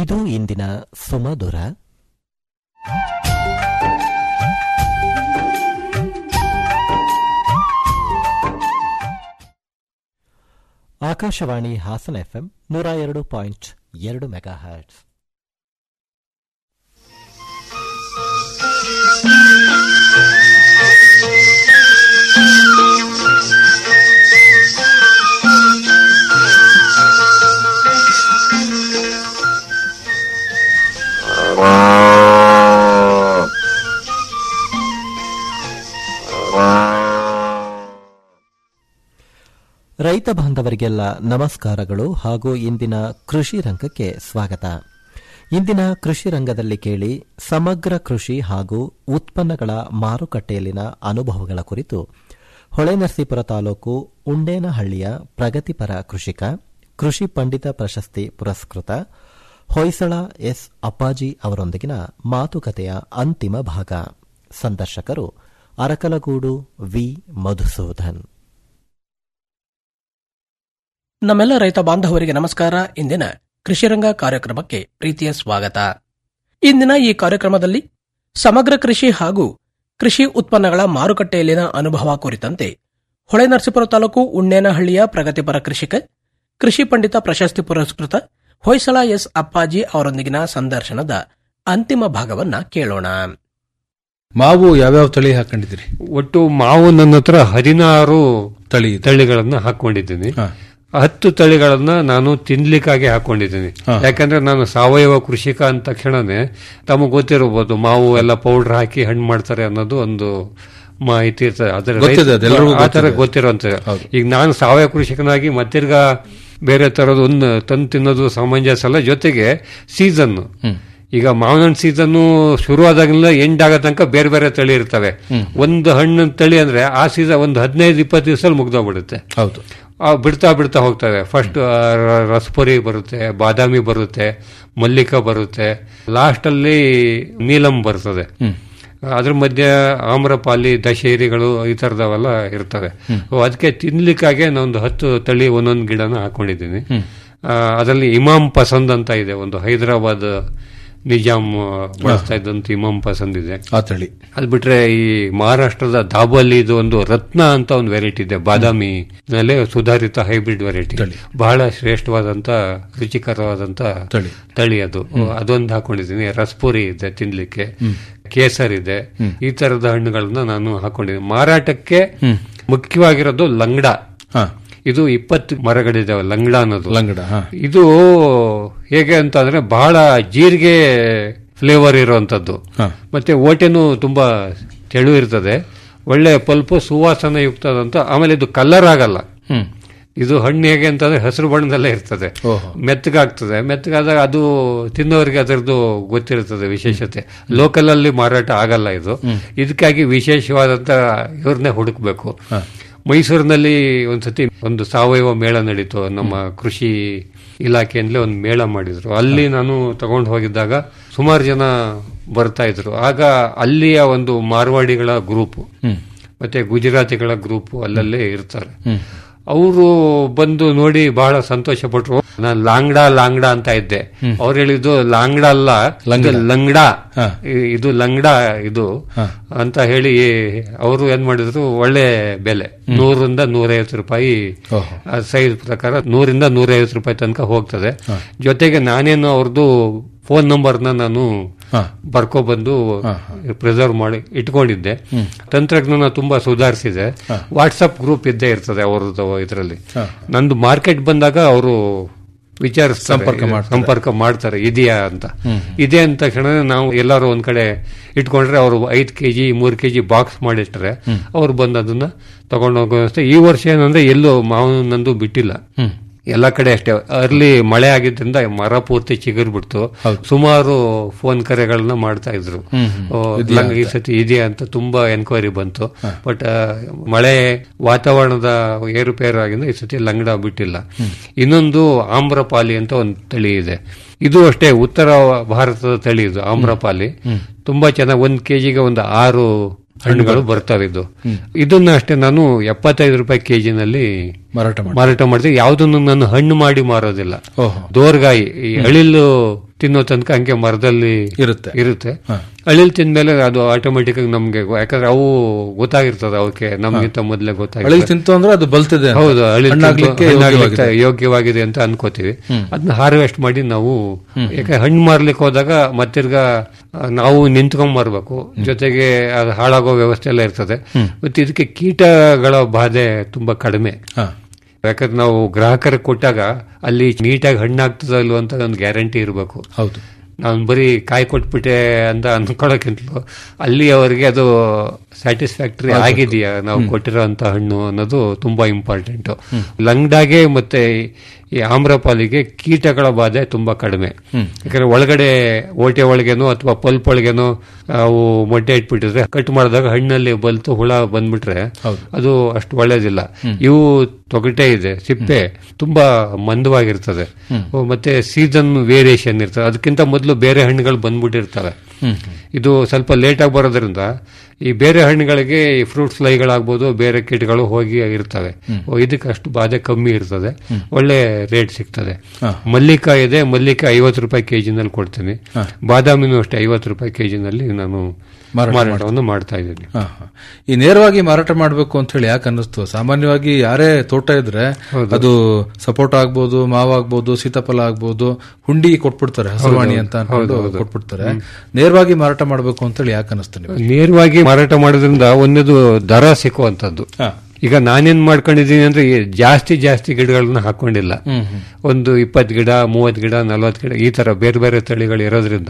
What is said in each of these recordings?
ಇದು ಇಂದಿನ ಸುಮಧುರ ಆಕಾಶವಾಣಿ ಹಾಸನ ಎಫ್ಎಂ ನೂರ ಎರಡು ಪಾಯಿಂಟ್ ಎರಡು ಮೆಗಾ ಹರ್ಟ್ಸ್ ರೈತ ಬಾಂಧವರಿಗೆಲ್ಲ ನಮಸ್ಕಾರಗಳು ಹಾಗೂ ಇಂದಿನ ಕೃಷಿ ರಂಗಕ್ಕೆ ಸ್ವಾಗತ ಇಂದಿನ ಕೃಷಿ ರಂಗದಲ್ಲಿ ಕೇಳಿ ಸಮಗ್ರ ಕೃಷಿ ಹಾಗೂ ಉತ್ಪನ್ನಗಳ ಮಾರುಕಟ್ಟೆಯಲ್ಲಿನ ಅನುಭವಗಳ ಕುರಿತು ಹೊಳೆನರಸೀಪುರ ತಾಲೂಕು ಉಂಡೇನಹಳ್ಳಿಯ ಪ್ರಗತಿಪರ ಕೃಷಿಕ ಕೃಷಿ ಪಂಡಿತ ಪ್ರಶಸ್ತಿ ಪುರಸ್ಕೃತ ಹೊಯ್ಸಳ ಎಸ್ ಅಪ್ಪಾಜಿ ಅವರೊಂದಿಗಿನ ಮಾತುಕತೆಯ ಅಂತಿಮ ಭಾಗ ಸಂದರ್ಶಕರು ಅರಕಲಗೂಡು ವಿ ಮಧುಸೂದನ್ ನಮ್ಮೆಲ್ಲ ರೈತ ಬಾಂಧವರಿಗೆ ನಮಸ್ಕಾರ ಇಂದಿನ ಕೃಷಿರಂಗ ಕಾರ್ಯಕ್ರಮಕ್ಕೆ ಪ್ರೀತಿಯ ಸ್ವಾಗತ ಇಂದಿನ ಈ ಕಾರ್ಯಕ್ರಮದಲ್ಲಿ ಸಮಗ್ರ ಕೃಷಿ ಹಾಗೂ ಕೃಷಿ ಉತ್ಪನ್ನಗಳ ಮಾರುಕಟ್ಟೆಯಲ್ಲಿನ ಅನುಭವ ಕುರಿತಂತೆ ಹೊಳೆನರಸೀಪುರ ತಾಲೂಕು ಉಣ್ಣೇನಹಳ್ಳಿಯ ಪ್ರಗತಿಪರ ಕೃಷಿಕ ಕೃಷಿ ಪಂಡಿತ ಪ್ರಶಸ್ತಿ ಪುರಸ್ಕೃತ ಹೊಯ್ಸಳ ಎಸ್ ಅಪ್ಪಾಜಿ ಅವರೊಂದಿಗಿನ ಸಂದರ್ಶನದ ಅಂತಿಮ ಭಾಗವನ್ನ ಕೇಳೋಣ ಮಾವು ಯಾವ್ಯಾವ ತಳಿ ಹಾಕೊಂಡಿದ್ದೀರಿ ಒಟ್ಟು ಮಾವು ನನ್ನ ಹತ್ರ ಹದಿನಾರು ತಳಿ ಇದೆ. ತಳಿಗಳನ್ನ ಹಾಕೊಂಡಿದ್ದೀನಿ ಹಾ. ಹತ್ತು ತಳಿಗಳನ್ನ ನಾನು ತಿನ್ಲಿಕ್ಕಾಗಿ ಹಾಕೊಂಡಿದ್ದೀನಿ ಹಾ. ಯಾಕಂದ್ರೆ ನಾನು ಸಾವಯವ ಕೃಷಿಕ ಅಂದ ತಕ್ಷಣನೇ ತಮಗೆ ಗೊತ್ತಿರಬಹುದು ಮಾವು ಎಲ್ಲ ಪೌಡರ್ ಹಾಕಿ ಹಣ್ಣು ಮಾಡ್ತಾರೆ ಅನ್ನೋದು ಒಂದು ಮಾಹಿತಿ ಇರ್ತದೆ ಅದರ ಗೊತ್ತಿದೆ, ರೈತ- ಅದೆಲ್ಲರಿಗೂ ಆ ತರ ಗೊತ್ತಿದೆ. ಗೊತ್ತಿರೋಂತ ಹೌದು. ಈಗ ನಾನು ಸಾವಯವ ಕೃಷಿಕನಾಗಿ ಮತ್ತಿರ್ಗ ಬೇರೆ ತರದ್ದು ಒಂದು ತಂದು ತಿನ್ನೋದು ಸಮಂಜಸ ಅಲ್ಲ ಜೊತೆಗೆ ಸೀಸನ್ ಈಗ ಮಾವಿನ ಹಣ್ಣು ಸೀಸನ್ ಶುರು ಆದಾಗಿಂದ ಎಂಡ್ ಆಗೋ ತನಕ ಬೇರೆ ಬೇರೆ ತಳಿ ಇರ್ತವೆ ಒಂದು ಹಣ್ಣಿನ ತಳಿ ಅಂದ್ರೆ ಆ ಸೀಸನ್ ಒಂದು ಹದಿನೈದು ಇಪ್ಪತ್ತು ದಿವಸದಲ್ಲಿ ಮುಗ್ದೋಗ್ಬಿಡುತ್ತೆ ಹೌದು ಆ ಬಿಡ್ತಾ ಬಿಡ್ತಾ ಹೋಗ್ತವೆ ಫಸ್ಟ್ ರಸಪುರಿ ಬರುತ್ತೆ ಬಾದಾಮಿ ಬರುತ್ತೆ ಮಲ್ಲಿಕ ಬರುತ್ತೆ ಲಾಸ್ಟ್ ಅಲ್ಲಿ ನೀಲಂ ಬರ್ತದೆ ಅದ್ರ ಮಧ್ಯೆ ಆಮ್ರಪಾಲಿ ದಶೇರಿಗಳು ಈ ತರದವೆಲ್ಲ ಇರ್ತವೆ ಸೊ ಅದಕ್ಕೆ ತಿನ್ಲಿಕ್ಕಾಗೆ ನಾನೊಂದು ಹತ್ತು ತಳಿ ಒಂದೊಂದು ಗಿಡನ ಹಾಕೊಂಡಿದ್ದೀನಿ ಆ, ಅದರಲ್ಲಿ ಇಮಾಮ್ ಪಸಂದ್ ಅಂತ ಇದೆ ಒಂದು ಹೈದರಾಬಾದ್ ನಿಜಾಮ್ ಬಳಸ್ತಾ ಇದ್ದಂತ ಇಮಾಮ್ ಪಸಂದ್ ಇದೆ ಆ ತಳಿ ಅದು ಬಿಟ್ರೆ ಈ ಮಹಾರಾಷ್ಟ್ರದ ದಾಬಲ್ಲಿ ಇದು ಒಂದು ರತ್ನ ಅಂತ ಒಂದು ವೆರೈಟಿ ಇದೆ ಬಾದಾಮಿ ನಲ್ಲಿ ಸುಧಾರಿತ ಹೈಬ್ರಿಡ್ ವೆರೈಟಿ ತಳಿ. ಬಹಳ ಶ್ರೇಷ್ಠವಾದಂತ ರುಚಿಕರವಾದಂತ ತಳಿ. ತಳಿ ಅದು ಅದೊಂದು ಹಾಕೊಂಡಿದ್ದೀನಿ ರಸ್ಪುರಿ ಇದೆ ತಿನ್ಲಿಕ್ಕೆ ಕೇಸರ್ ಇದೆ ಈ ತರದ ಹಣ್ಣುಗಳನ್ನ ನಾನು ಹಾಕೊಂಡಿದ್ದೀನಿ ಮಾರಾಟಕ್ಕೆ ಮುಖ್ಯವಾಗಿರೋದು ಲಂಗಡ ಹಾ ಇದು ಇಪ್ಪತ್ತು ಮರಗಳಿದಾವೆ ಲಂಗಡ ಅನ್ನೋದು ಲಂಗಡ ಹಾ ಇದು ಹೇಗೆ ಅಂತ ಅಂದ್ರೆ ಬಹಳ ಜೀರಿಗೆ ಫ್ಲೇವರ್ ಇರುವಂತದ್ದು ಹಾ. ಮತ್ತೆ ಓಟೆನೂ ತುಂಬಾ ತೆಳು ಇರ್ತದೆ ಒಳ್ಳೆ ಪಲ್ಪು ಸುವಾಸನೆ ಯುಕ್ತದಂತ ಆಮೇಲೆ ಇದು ಕಲರ್ ಆಗಲ್ಲ ಹ್ಮ್ ಇದು ಹಣ್ಣು ಹೇಗೆ ಅಂತಂದ್ರೆ ಹಸಿರು ಬಣ್ಣದಲ್ಲೇ ಇರ್ತದೆ ಓಹೋ. ಮೆತ್ತಗಾಗ್ತದೆ ಮೆತ್ತಗಾದಾಗ ಅದು ತಿನ್ನೋರಿಗೆ ಅದರದ್ದು ಗೊತ್ತಿರ್ತದೆ ವಿಶೇಷತೆ ಲೋಕಲ್ ಅಲ್ಲಿ ಮಾರಾಟ ಆಗಲ್ಲ ಇದು ಇದಕ್ಕಾಗಿ ವಿಶೇಷವಾದಂತ ಇವ್ರನ್ನೇ ಹುಡುಕ್ಬೇಕು ಮೈಸೂರಿನಲ್ಲಿ ಒಂದ್ಸತಿ ಒಂದು ಸಾವಯವ ಮೇಳ ನಡೀತು ನಮ್ಮ ಕೃಷಿ ಇಲಾಖೆಯಿಂದಲೇ ಒಂದು ಮೇಳ ಮಾಡಿದ್ರು ಅಲ್ಲಿ ನಾನು ತಗೊಂಡು ಹೋಗಿದ್ದಾಗ ಸುಮಾರು ಜನ ಬರ್ತಾ ಇದ್ರು ಆಗ ಅಲ್ಲಿಯ ಒಂದು ಮಾರ್ವಾಡಿಗಳ ಗ್ರೂಪ್ ಮತ್ತೆ ಗುಜರಾತಿಗಳ ಗ್ರೂಪ್ ಅಲ್ಲಲ್ಲೇ ಇರ್ತಾರೆ ಅವರು ಬಂದು ನೋಡಿ ಬಹಳ ಸಂತೋಷ ಪಟ್ರು ನಾನು ಲಾಂಗ್ಡಾ ಲಾಂಗ್ಡಾ ಅಂತ ಇದ್ದೆ ಅವ್ರು ಹೇಳಿದ್ದು ಲಾಂಗ್ಡಾ ಅಲ್ಲ ಇದು ಲಂಗ್ಡಾ ಹಾ. ಇ- ಇದು ಲಂಗ್ಡಾ ಇದು ಅಂತ ಹೇಳಿ ಅವರು ಏನ್ ಮಾಡಿದ್ರು ಒಳ್ಳೆ ಬೆಲೆ ನೂರಿಂದ ನೂರೈವತ್ತು ರೂಪಾಯಿ ಓಹೋ. ಸೈಜ್ ಪ್ರಕಾರ ನೂರಿಂದ ನೂರೈವತ್ತು ರೂಪಾಯಿ ತನಕ ಹೋಗ್ತದೆ ಜೊತೆಗೆ ನಾನೇನು ಅವ್ರದ್ದು ಫೋನ್ ನಂಬರ್ನ ನಾನು ಹಾ. ಬರ್ಕೊಬಂದು ಪ್ರಿಸರ್ವ್ ಮಾಡಿ ಇಟ್ಕೊಂಡಿದ್ದೆ ತಂತ್ರಜ್ಞಾನ ತುಂಬಾ ಸುಧಾರಿಸಿದೆ ವಾಟ್ಸಪ್ ಗ್ರೂಪ್ ಇದ್ದೇ ಇರ್ತದೆ ಅವ್ರದ್ದು ಇದರಲ್ಲಿ ನಂದು ಮಾರ್ಕೆಟ್ ಬಂದಾಗ ಅವರು ವಿಚಾರಿಸ್ತಾರೆ ಸಂಪರ್ಕ ಮಾಡ್ತಾರೆ. ಸಂಪರ್ಕ ಮಾಡ್ತಾರೆ ಇದೆಯಾ ಅಂತ ಇದೆ ಅಂತ ತಕ್ಷಣ ನಾವು ಎಲ್ಲಾರು ಒಂದ್ ಕಡೆ ಇಟ್ಕೊಂಡ್ರೆ ಅವರು ಐದ್ ಕೆಜಿ ಮೂರ್ ಕೆಜಿ ಬಾಕ್ಸ್ ಮಾಡಿಟ್ರೆ ಅವ್ರು ಬಂದು ಅದನ್ನ ತಗೊಂಡೋಗೋ ವ್ಯವಸ್ಥೆ ಈ ವರ್ಷ ಏನಂದ್ರೆ ಎಲ್ಲೂ ಮಾವಿನ ನಂದು ಬಿಟ್ಟಿಲ್ಲ ಎಲ್ಲ ಕಡೆ ಅಷ್ಟೇ ಅರ್ಲಿ ಮಳೆ ಆಗಿದ್ರಿಂದ ಮರ ಪೂರ್ತಿ ಚಿಗುರ್ಬಿಡ್ತು ಸುಮಾರು ಫೋನ್ ಕರೆಗಳನ್ನ ಮಾಡ್ತಾ ಇದ್ರು ಓ, ಲಂಗ್- ಈ ಸತಿ ಇದೆಯಾ ಅಂತ ತುಂಬಾ ಎನ್ಕ್ವೈರಿ ಬಂತು ಬಟ್ ಮಳೆ ವಾತಾವರಣದ ಏರುಪೇರು ಆಗಿಂದ ಈ ಸತಿ ಲಂಗಡ ಬಿಟ್ಟಿಲ್ಲ ಇನ್ನೊಂದು ಆಮ್ರಪಾಲಿ ಅಂತ ಒಂದು ತಳಿ ಇದೆ ಇದು ಅಷ್ಟೇ ಉತ್ತರ ಭಾರತದ ತಳಿ ಇದು ಆಮ್ರಪಾಲಿ ತುಂಬಾ ಚೆನ್ನಾಗಿ ಒಂದ್ ಕೆಜಿಗೆ ಒಂದು ಆರು ಹಣ್ಣುಗಳು ಬರ್ತವೆ ಇದು ಇದನ್ನ ಅಷ್ಟೇ ನಾನು ಎಪ್ಪತ್ತೈದು ರೂಪಾಯಿ ಕೆಜಿನಲ್ಲಿ ಮಾರಾಟ ಮಾಡಿ ಮಾರಾಟ ಮಾಡ್ತೀವಿ ಯಾವುದನ್ನು ನಾನು ಹಣ್ಣು ಮಾಡಿ ಮಾರೋದಿಲ್ಲ ಓಹೋ ದೋರ್ಗಾಯಿ ಈ ಅಳಿಲು ತಿನ್ನೋ ತನಕ ಹಂಗೆ ಮರದಲ್ಲಿ ಇರುತ್ತೆ ಇರುತ್ತೆ ಅಳಿಲ್ ತಿಂದ್ಮೇಲೆ ಅದು ಆಟೋಮೆಟಿಕ್ ಆಗಿ ನಮ್ಗೆ ಗೊ- ಯಾಕಂದ್ರೆ ಅವು ಗೊತ್ತಾಗಿರ್ತದೆ ಅವಕ್ಕೆ ನಮ್ಗಿಂತ ಮೊದಲೇ ಅಳಿಲ್ ಗೊತ್ತಾಗಿರ್ತದೆ ತಿಂತು ಅಂದ್ರೆ ಅದು ಬಲ್ತಿದೆ ಅಂತ. ಹೌದು ಅಳಿಲ್ ತಿಂದು ಹಣ್ಣಾಗ್ಲಿಕ್ಕೆ ಹಣ್ಣಾಗ್ಲಿಕ್ಕೆ ಯೋಗ್ಯವಾಗಿದೆ. ಯೋಗ್ಯವಾಗಿದೆ ಅಂತ ಅನ್ಕೋತೀವಿ ಅದನ್ನ ಹಾರ್ವೆಸ್ಟ್ ಮಾಡಿ ನಾವು ಯಾಕೆ ಹಣ್ಣು ಮಾರ್ಲಿಕ್ಕೆ ಹೋದಾಗ ಮತ್ತಿರ್ಗ ಆ, ನಾವು ನಿಂತ್ಕೊಂಡ್ ಮಾರ್ಬೇಕು ಜೊತೆಗೆ ಅದು ಹಾಳಾಗೋ ವ್ಯವಸ್ಥೆ ಎಲ್ಲ ಇರ್ತದೆ ಮತ್ತೆ ಇದಕ್ಕೆ ಕೀಟಗಳ ಬಾಧೆ ತುಂಬಾ ಕಡಿಮೆ ಹಾ. ಯಾಕಂದ್ರೆ ನಾವು ಗ್ರಾಹಕರಿಗೆ ಕೊಟ್ಟಾಗ ಅಲ್ಲಿ ನೀಟಾಗಿ ಹಣ್ಣಾಗ್ತದೋ ಇಲ್ವೋ ಅಂತ ಒಂದು ಗ್ಯಾರಂಟಿ ಇರಬೇಕು ಹೌದು ನಾನು ಬರೀ ಕಾಯಿ ಕೊಟ್ಬಿಟ್ಟೆ ಅಂತ ಅನ್ಕೊಳ್ಳೋಕ್ಕಿಂತಲೂ ಅಲ್ಲಿ ಅವರಿಗೆ ಅದು ಸ್ಯಾಟಿಸ್ಫ್ಯಾಕ್ಟರಿ ಆಗಿದೆಯಾ ನಾವು ಕೊಟ್ಟಿರೋಂಥ ಹಣ್ಣು ಅನ್ನೋದು ತುಂಬಾ ಇಂಪಾರ್ಟೆಂಟ್ ಲಂಗ್ಡಾಗೆ ಮತ್ತೆ ಈ ಆಮ್ರಪಾಲಿಗೆ ಕೀಟಗಳ ಬಾಧೆ ತುಂಬಾ ಕಡಿಮೆ ಯಾಕಂದ್ರೆ ಒಳಗಡೆ ಓಟೆ ಒಳಗೇನೋ ಅಥವಾ ಪಲ್ಪ್ ಒಳಗೇನೋ ಅವು ಮೊಟ್ಟೆ ಇಟ್ಬಿಟ್ಟಿದ್ರೆ ಕಟ್ ಮಾಡಿದಾಗ ಹಣ್ಣಲ್ಲಿ ಬಲ್ತು ಹುಳ ಬಂದ್ಬಿಟ್ರೆ ಅದು ಅಷ್ಟು ಒಳ್ಳೇದಿಲ್ಲ ಇವು ತೊಗಟೆ ಇದೆ ಸಿಪ್ಪೆ ತುಂಬಾ ಮಂದವಾಗಿರ್ತದೆ ಮತ್ತೆ ಸೀಸನ್ ವೇರಿಯೇಷನ್ ಇರ್ತದೆ ಅದಕ್ಕಿಂತ ಮೊದಲು ಬೇರೆ ಹಣ್ಣುಗಳು ಬಂದ್ಬಿಟ್ಟಿರ್ತವೆ ಇದು ಸ್ವಲ್ಪ ಲೇಟ್ ಆಗಿ ಬರೋದ್ರಿಂದ ಈ ಬೇರೆ ಹಣ್ಣುಗಳಿಗೆ ಈ ಫ್ರೂಟ್ ಫ್ಲೈಗಳಾಗ್ಬೋದು ಬೇರೆ ಕೀಟಗಳು ಹೋಗಿ ಇರ್ತವೆ ಓ, ಇದಕ್ಕೆ ಅಷ್ಟು ಬಾಧೆ ಕಮ್ಮಿ ಇರ್ತದೆ ಒಳ್ಳೆ ರೇಟ್ ಸಿಗ್ತದೆ ಮಲ್ಲಿಕ ಇದೆ ಮಲ್ಲಿಕ ಐವತ್ತು ರೂಪಾಯಿ ಕೆಜಿನಲ್ಲಿ ಕೊಡ್ತೀನಿ ಬಾದಾಮಿನೂ ಅಷ್ಟೇ ಐವತ್ತು ರೂಪಾಯಿ ಕೆಜಿನಲ್ಲಿ ನಾನು ಮಾರಾಟವನ್ನು ಮಾಡ್ತಾ ಇದ್ದೀನಿ ಹಾ, ಹಾ. ಈ ನೇರವಾಗಿ ಮಾರಾಟ ಮಾಡಬೇಕು ಅಂತ ಹೇಳಿ ಯಾಕೆ ಅನ್ನಿಸ್ತು ಸಾಮಾನ್ಯವಾಗಿ ಯಾರೇ ತೋಟ ಇದ್ರೆ ಅದು ಸಪೋಟ ಆಗ್ಬೋದು ಮಾವು ಆಗ್ಬೋದು ಸೀತಾಫಲ ಆಗ್ಬೋದು ಹುಂಡಿ ಕೊಟ್ಬಿಡ್ತಾರೆ ಹಸುವಾಣಿ ಅಂತ ಅನ್ಕೊಂಡು ಕೊಟ್ಬಿಡ್ತಾರೆ ನೇರವಾಗಿ ಮಾರಾಟ ಮಾಡಬೇಕು ಅಂತ ಹೇಳಿ ಯಾಕೆ ಅನ್ನಿಸ್ತು ನೀವು ನೇರವಾಗಿ ಮಾರಾಟ ಮಾಡೋದ್ರಿಂದ ಒಂದೇದು ದರ ಸಿಕ್ಕುವಂಥದ್ದು ಈಗ ನಾನೇನ್ ಮಾಡ್ಕೊಂಡಿದ್ದೀನಿ ಅಂದ್ರೆ ಈ ಜಾಸ್ತಿ ಜಾಸ್ತಿ ಗಿಡಗಳನ್ನ ಹಾಕೊಂಡಿಲ್ಲ ಒಂದು ಇಪ್ಪತ್ತು ಗಿಡ ಮೂವತ್ತು ಗಿಡ ನಲ್ವತ್ತು ಗಿಡ ಈ ತರ ಬೇರೆ ಬೇರೆ ತಳಿಗಳು ಇರೋದ್ರಿಂದ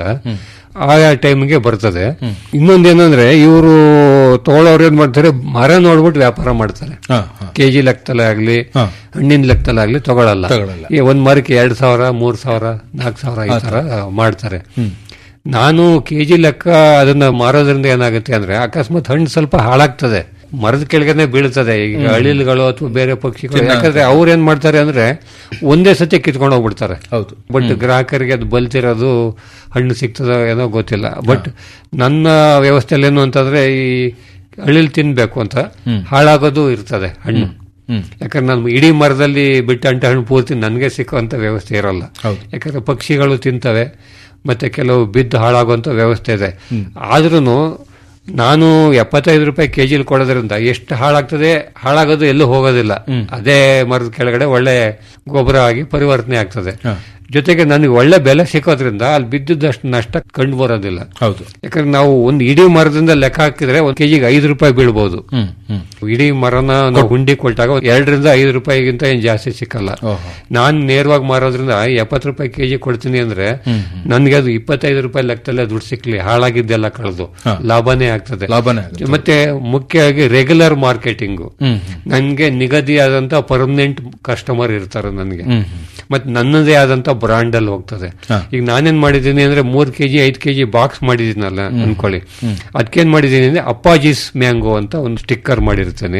ಆಯಾ ಟೈಮ್ಗೆ ಬರ್ತದೆ ಇನ್ನೊಂದೇನಂದ್ರೆ ಇವರು ತಗೊಳ್ಳೋರು ಏನ್ ಮಾಡ್ತಾರೆ ಮರ ನೋಡ್ಬಿಟ್ಟು ವ್ಯಾಪಾರ ಮಾಡ್ತಾರೆ ಹಾ, ಹಾ. ಕೆಜಿ ಲೆಕ್ಕದಲ್ಲೇ ಆಗ್ಲಿ ಹಣ್ಣಿನ ಲೆಕ್ಕದಲ್ಲೇ ಆಗ್ಲಿ ತಗೊಳಲ್ಲ ತಗೊಳಲ್ಲ. ಈ ಒಂದ್ ಮರಕ್ಕೆ ಎರಡ್ ಸಾವಿರ ಮೂರ್ ಸಾವಿರ ನಾಲ್ಕು ಸಾವಿರ ಈ ತರ ಮಾಡ್ತಾರೆ ನಾನು ಕೆಜಿ ಲೆಕ್ಕ ಅದನ್ನ ಮಾರೋದ್ರಿಂದ ಏನಾಗುತ್ತೆ ಅಂದ್ರೆ ಅಕಸ್ಮಾತ್ ಹಣ್ಣು ಸ್ವಲ್ಪ ಹಾಳಾಗ್ತದೆ ಮರದ ಕೆಳಗನೆ ಬೀಳ್ತದೆ ಈಗ ಅಳಿಲ್ಗಳು ಅಥವಾ ಬೇರೆ ಪಕ್ಷಿಗಳು ಯಾಕಂದ್ರೆ ಅವ್ರು ಏನ್ ಮಾಡ್ತಾರೆ ಅಂದ್ರೆ ಒಂದೇ ಸತಿ ಕಿತ್ಕೊಂಡು ಹೋಗ್ಬಿಡ್ತಾರೆ ಹೌದು ಬಟ್ ಗ್ರಾಹಕರಿಗೆ ಅದು ಬಲ್ತಿರೋದು ಹಣ್ಣು ಸಿಗ್ತದೋ ಏನೋ ಗೊತ್ತಿಲ್ಲ ಬಟ್ ನನ್ನ ವ್ಯವಸ್ಥೆಯಲ್ಲಿ ಏನು ಅಂತಂದ್ರೆ ಈ ಅಳಿಲ್ ತಿನ್ಬೇಕು ಅಂತ ಹಾಳಾಗೋದು ಇರ್ತದೆ ಹಣ್ಣು ಯಾಕಂದ್ರೆ ನಾನು ಇಡೀ ಮರದಲ್ಲಿ ಬಿಟ್ಟಂಟ ಹಣ್ಣು ಪೂರ್ತಿ ನನಗೆ ಸಿಕ್ಕುವಂತ ವ್ಯವಸ್ಥೆ ಇರಲ್ಲ ಯಾಕಂದ್ರೆ ಪಕ್ಷಿಗಳು ತಿಂತವೆ ಮತ್ತೆ ಕೆಲವು ಬಿದ್ದು ಹಾಳಾಗುವಂತ ವ್ಯವಸ್ಥೆ ಇದೆ ಆದ್ರೂ ನಾನು ಎಪ್ಪತ್ತೈದು ರೂಪಾಯಿ ಕೆಜಿಲಿ ಕೊಡೋದ್ರಿಂದ ಎಷ್ಟು ಹಾಳಾಗ್ತದೆ ಹಾಳಾಗೋದು ಎಲ್ಲೂ ಹೋಗೋದಿಲ್ಲ ಅದೇ ಮರದ ಕೆಳಗಡೆ ಒಳ್ಳೆ ಗೊಬ್ಬರ ಆಗಿ ಪರಿವರ್ತನೆ ಆಗ್ತದೆ ಜೊತೆಗೆ ನನಗೆ ಒಳ್ಳೆ ಬೆಲೆ ಸಿಕ್ಕೋದ್ರಿಂದ ಅಲ್ಲಿ ಬಿದ್ದಿದ್ದಷ್ಟು ನಷ್ಟ ಕಂಡು ಬರೋದಿಲ್ಲ ಹೌದು ಯಾಕಂದ್ರೆ ನಾವು ಒಂದು ಇಡೀ ಮರದಿಂದ ಲೆಕ್ಕ ಹಾಕಿದ್ರೆ ಒಂದು ಕೆಜಿಗೆ ಐದು ರೂಪಾಯಿ ಬೀಳ್ಬೋದು ಹ್ಮ್ ಹ್ಮ್ ಇಡೀ ಮರನ ನಾವು ಹುಂಡಿ ಕೊಟ್ಟಾಗ ಎರಡರಿಂದ ಐದು ರೂಪಾಯಿಗಿಂತ ಏನ್ ಜಾಸ್ತಿ ಸಿಕ್ಕಲ್ಲ ನಾನ್ ನೇರವಾಗಿ ಮಾರೋದ್ರಿಂದ ಎಪ್ಪತ್ತು ರೂಪಾಯಿ ಕೆಜಿ ಕೊಡ್ತೀನಿ ಅಂದ್ರೆ ನನ್ಗೆ ಅದು ಇಪ್ಪತ್ತೈದು ರೂಪಾಯಿ ಲೆಕ್ಕದಲ್ಲೇ ದುಡ್ಡು ಸಿಕ್ಲಿ ಹಾಳಾಗಿದ್ದೆಲ್ಲ ಕಳೆದು ಲಾಭನೇ ಆಗ್ತದೆ ಲಾಭನೇ ಆಗುತ್ತೆ ಮತ್ತೆ ಮುಖ್ಯವಾಗಿ ರೆಗ್ಯುಲರ್ ಮಾರ್ಕೆಟಿಂಗು ನನ್ಗೆ ನಿಗದಿಯಾದಂತ ಪರ್ಮನೆಂಟ್ ಕಸ್ಟಮರ್ ಇರ್ತಾರೆ ನನಗೆ ಮತ್ತೆ ನನ್ನದೇ ಆದಂತ ಬ್ರಾಂಡ್ ಅಲ್ಲಿ ಹೋಗ್ತದೆ ಈಗ ನಾನೇನ್ ಮಾಡಿದ್ದೀನಿ ಅಂದ್ರೆ ಮೂರ್ ಕೆಜಿ ಐದ್ ಕೆಜಿ ಬಾಕ್ಸ್ ಮಾಡಿದೀನಲ್ಲ ಅನ್ಕೊಳ್ಳಿ ಅದಕ್ಕೇನ್ ಮಾಡಿದೀನಿ ಅಂದ್ರೆ ಅಪ್ಪಾಜಿಸ್ ಮ್ಯಾಂಗೋ ಅಂತ ಒಂದು ಸ್ಟಿಕ್ಕರ್ ಮಾಡಿರ್ತೇನೆ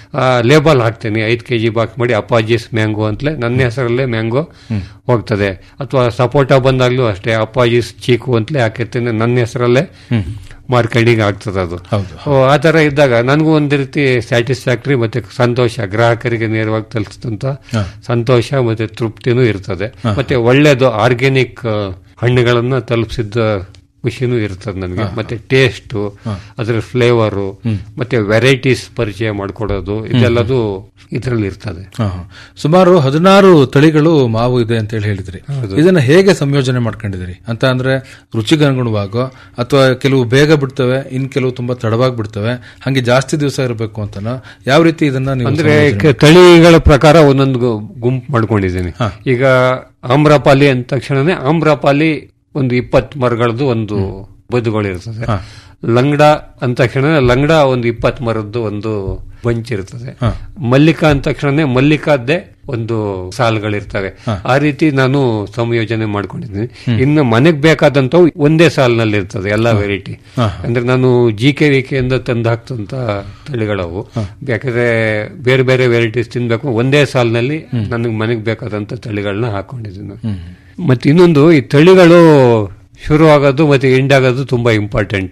ಲೇಬಲ್ ಹಾಕ್ತೇನೆ ಐದ್ ಕೆಜಿ ಬಾಕ್ಸ್ ಮಾಡಿ ಅಪ್ಪಾಜಿಸ್ ಮ್ಯಾಂಗೋ ಅಂತಲೇ ನನ್ನ ಹೆಸರಲ್ಲೇ ಮ್ಯಾಂಗೋ ಹೋಗ್ತದೆ ಅಥವಾ ಸಪೋಟ ಬಂದಾಗ್ಲೂ ಅಷ್ಟೇ ಅಪ್ಪಾಜಿಸ್ ಚೀಕು ಅಂತಲೇ ಹಾಕಿರ್ತೇನೆ ನನ್ನ ಹೆಸರಲ್ಲೇ ಮಾರ್ಕೆಟಿಂಗ್ ಆಗ್ತದೆ ಅದು ಓ, ಆ ತರ ಇದ್ದಾಗ ನನಗೂ ಒಂದು ರೀತಿ ಸ್ಯಾಟಿಸ್ಫ್ಯಾಕ್ಟರಿ ಮತ್ತೆ ಸಂತೋಷ ಗ್ರಾಹಕರಿಗೆ ನೇರವಾಗಿ ತಲುಪಿಸಿದಂತ ಸಂತೋಷ ಮತ್ತೆ ತೃಪ್ತಿನೂ ಇರ್ತದೆ ಮತ್ತೆ ಒಳ್ಳೇದು ಆರ್ಗ್ಯಾನಿಕ್ ಹಣ್ಣುಗಳನ್ನ ತಲುಪಿಸಿದ ಖುಷಿನೂ ಇರ್ತದೆ ನನಗೆ ಮತ್ತೆ ಟೇಸ್ಟ್ ಅದರ ಫ್ಲೇವರು ಮತ್ತೆ ವೆರೈಟೀಸ್ ಪರಿಚಯ ಮಾಡ್ಕೊಡೋದು ಇದೆಲ್ಲದು ಇದರಲ್ಲಿ ಇರ್ತದೆ ಹಾ, ಹಾ. ಸುಮಾರು ಹದಿನಾರು ತಳಿಗಳು ಮಾವು ಇದೆ ಅಂತ ಹೇಳಿ ಹೇಳಿದ್ರಿ ಇದನ್ನ ಹೇಗೆ ಸಂಯೋಜನೆ ಮಾಡ್ಕೊಂಡಿದ್ದೀರಿ ಅಂತ ಅಂದ್ರೆ ರುಚಿಗೆ ಅನುಗುಣವಾಗೋ ಅಥವಾ ಕೆಲವು ಬೇಗ ಬಿಡ್ತವೆ ಇನ್ ಕೆಲವು ತುಂಬಾ ತಡವಾಗಿ ಬಿಡ್ತವೆ ಹಂಗೆ ಜಾಸ್ತಿ ದಿವಸ ಇರಬೇಕು ಅಂತನೋ ಯಾವ ರೀತಿ ಇದನ್ನ ನೀವು ಅಂದ್ರೆ ಕ- ತಳಿಗಳ ಪ್ರಕಾರ ಒಂದೊಂದು ಗು- ಗುಂಪು ಮಾಡ್ಕೊಂಡಿದ್ದೀನಿ ಈಗ ಆಮ್ರಪಾಲಿ ಅಂದ ತಕ್ಷಣನೇ ಆಮ್ರಪಾಲಿ ಒಂದು ಇಪ್ಪತ್ತು ಮರಗಳದ್ದು ಒಂದು ಬದುಗಳು ಇರ್ತದೆ ಲಂಗಡ ಅಂದ ತಕ್ಷಣ ಲಂಗಡ ಒಂದು ಇಪ್ಪತ್ತು ಮರದ್ದು ಒಂದು ಬಂಚ್ ಇರ್ತದೆ ಮಲ್ಲಿಕಾ ಅಂದ ತಕ್ಷಣನೇ ಮಲ್ಲಿಕಾದ್ದೇ ಒಂದು ಸಾಲುಗಳಿರ್ತವೆ ಆ ರೀತಿ ನಾನು ಸಂಯೋಜನೆ ಮಾಡ್ಕೊಂಡಿದ್ದೀನಿ ಇನ್ನು ಮನೆಗ್ ಬೇಕಾದಂತವು ಒಂದೇ ಸಾಲಿನಲ್ಲಿ ಇರ್ತದೆ ಎಲ್ಲಾ ವೆರೈಟಿ ಅಂದ್ರೆ ನಾನು ಜಿ ಕೆ ವಿ ಕೆ ಇಂದ ತಂದು ಹಾಕ್ತಂತ ತಳಿಗಳವು ಯಾಕಂದ್ರೆ ಬೇರೆ ಬೇರೆ ವೆರೈಟೀಸ್ ತಿನ್ಬೇಕು ಒಂದೇ ಸಾಲಿನಲ್ಲಿ ನನಗೆ ಮನೆಗೆ ಬೇಕಾದಂತ ತಳಿಗಳನ್ನ ಹಾಕೊಂಡಿದ್ದೀನಿ ಮತ್ತೆ ಇನ್ನೊಂದು ಈ ತಳಿಗಳು ಶುರು ಆಗೋದು ಮತ್ತೆ ಎಂಡ್ ಆಗೋದು ತುಂಬಾ ಇಂಪಾರ್ಟೆಂಟ್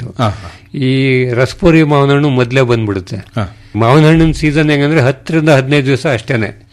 ಈ ರಸಪುರಿ ಮಾವಿನ ಹಣ್ಣು ಮೊದಲೇ ಬಂದ್ಬಿಡುತ್ತೆ ಮಾವಿನ ಹಣ್ಣಿನ ಸೀಸನ್ ಹೆಂಗಂದ್ರೆ ಹತ್ತರಿಂದ ಹದಿನೈದು ದಿವಸ ಅಷ್ಟೇನೆ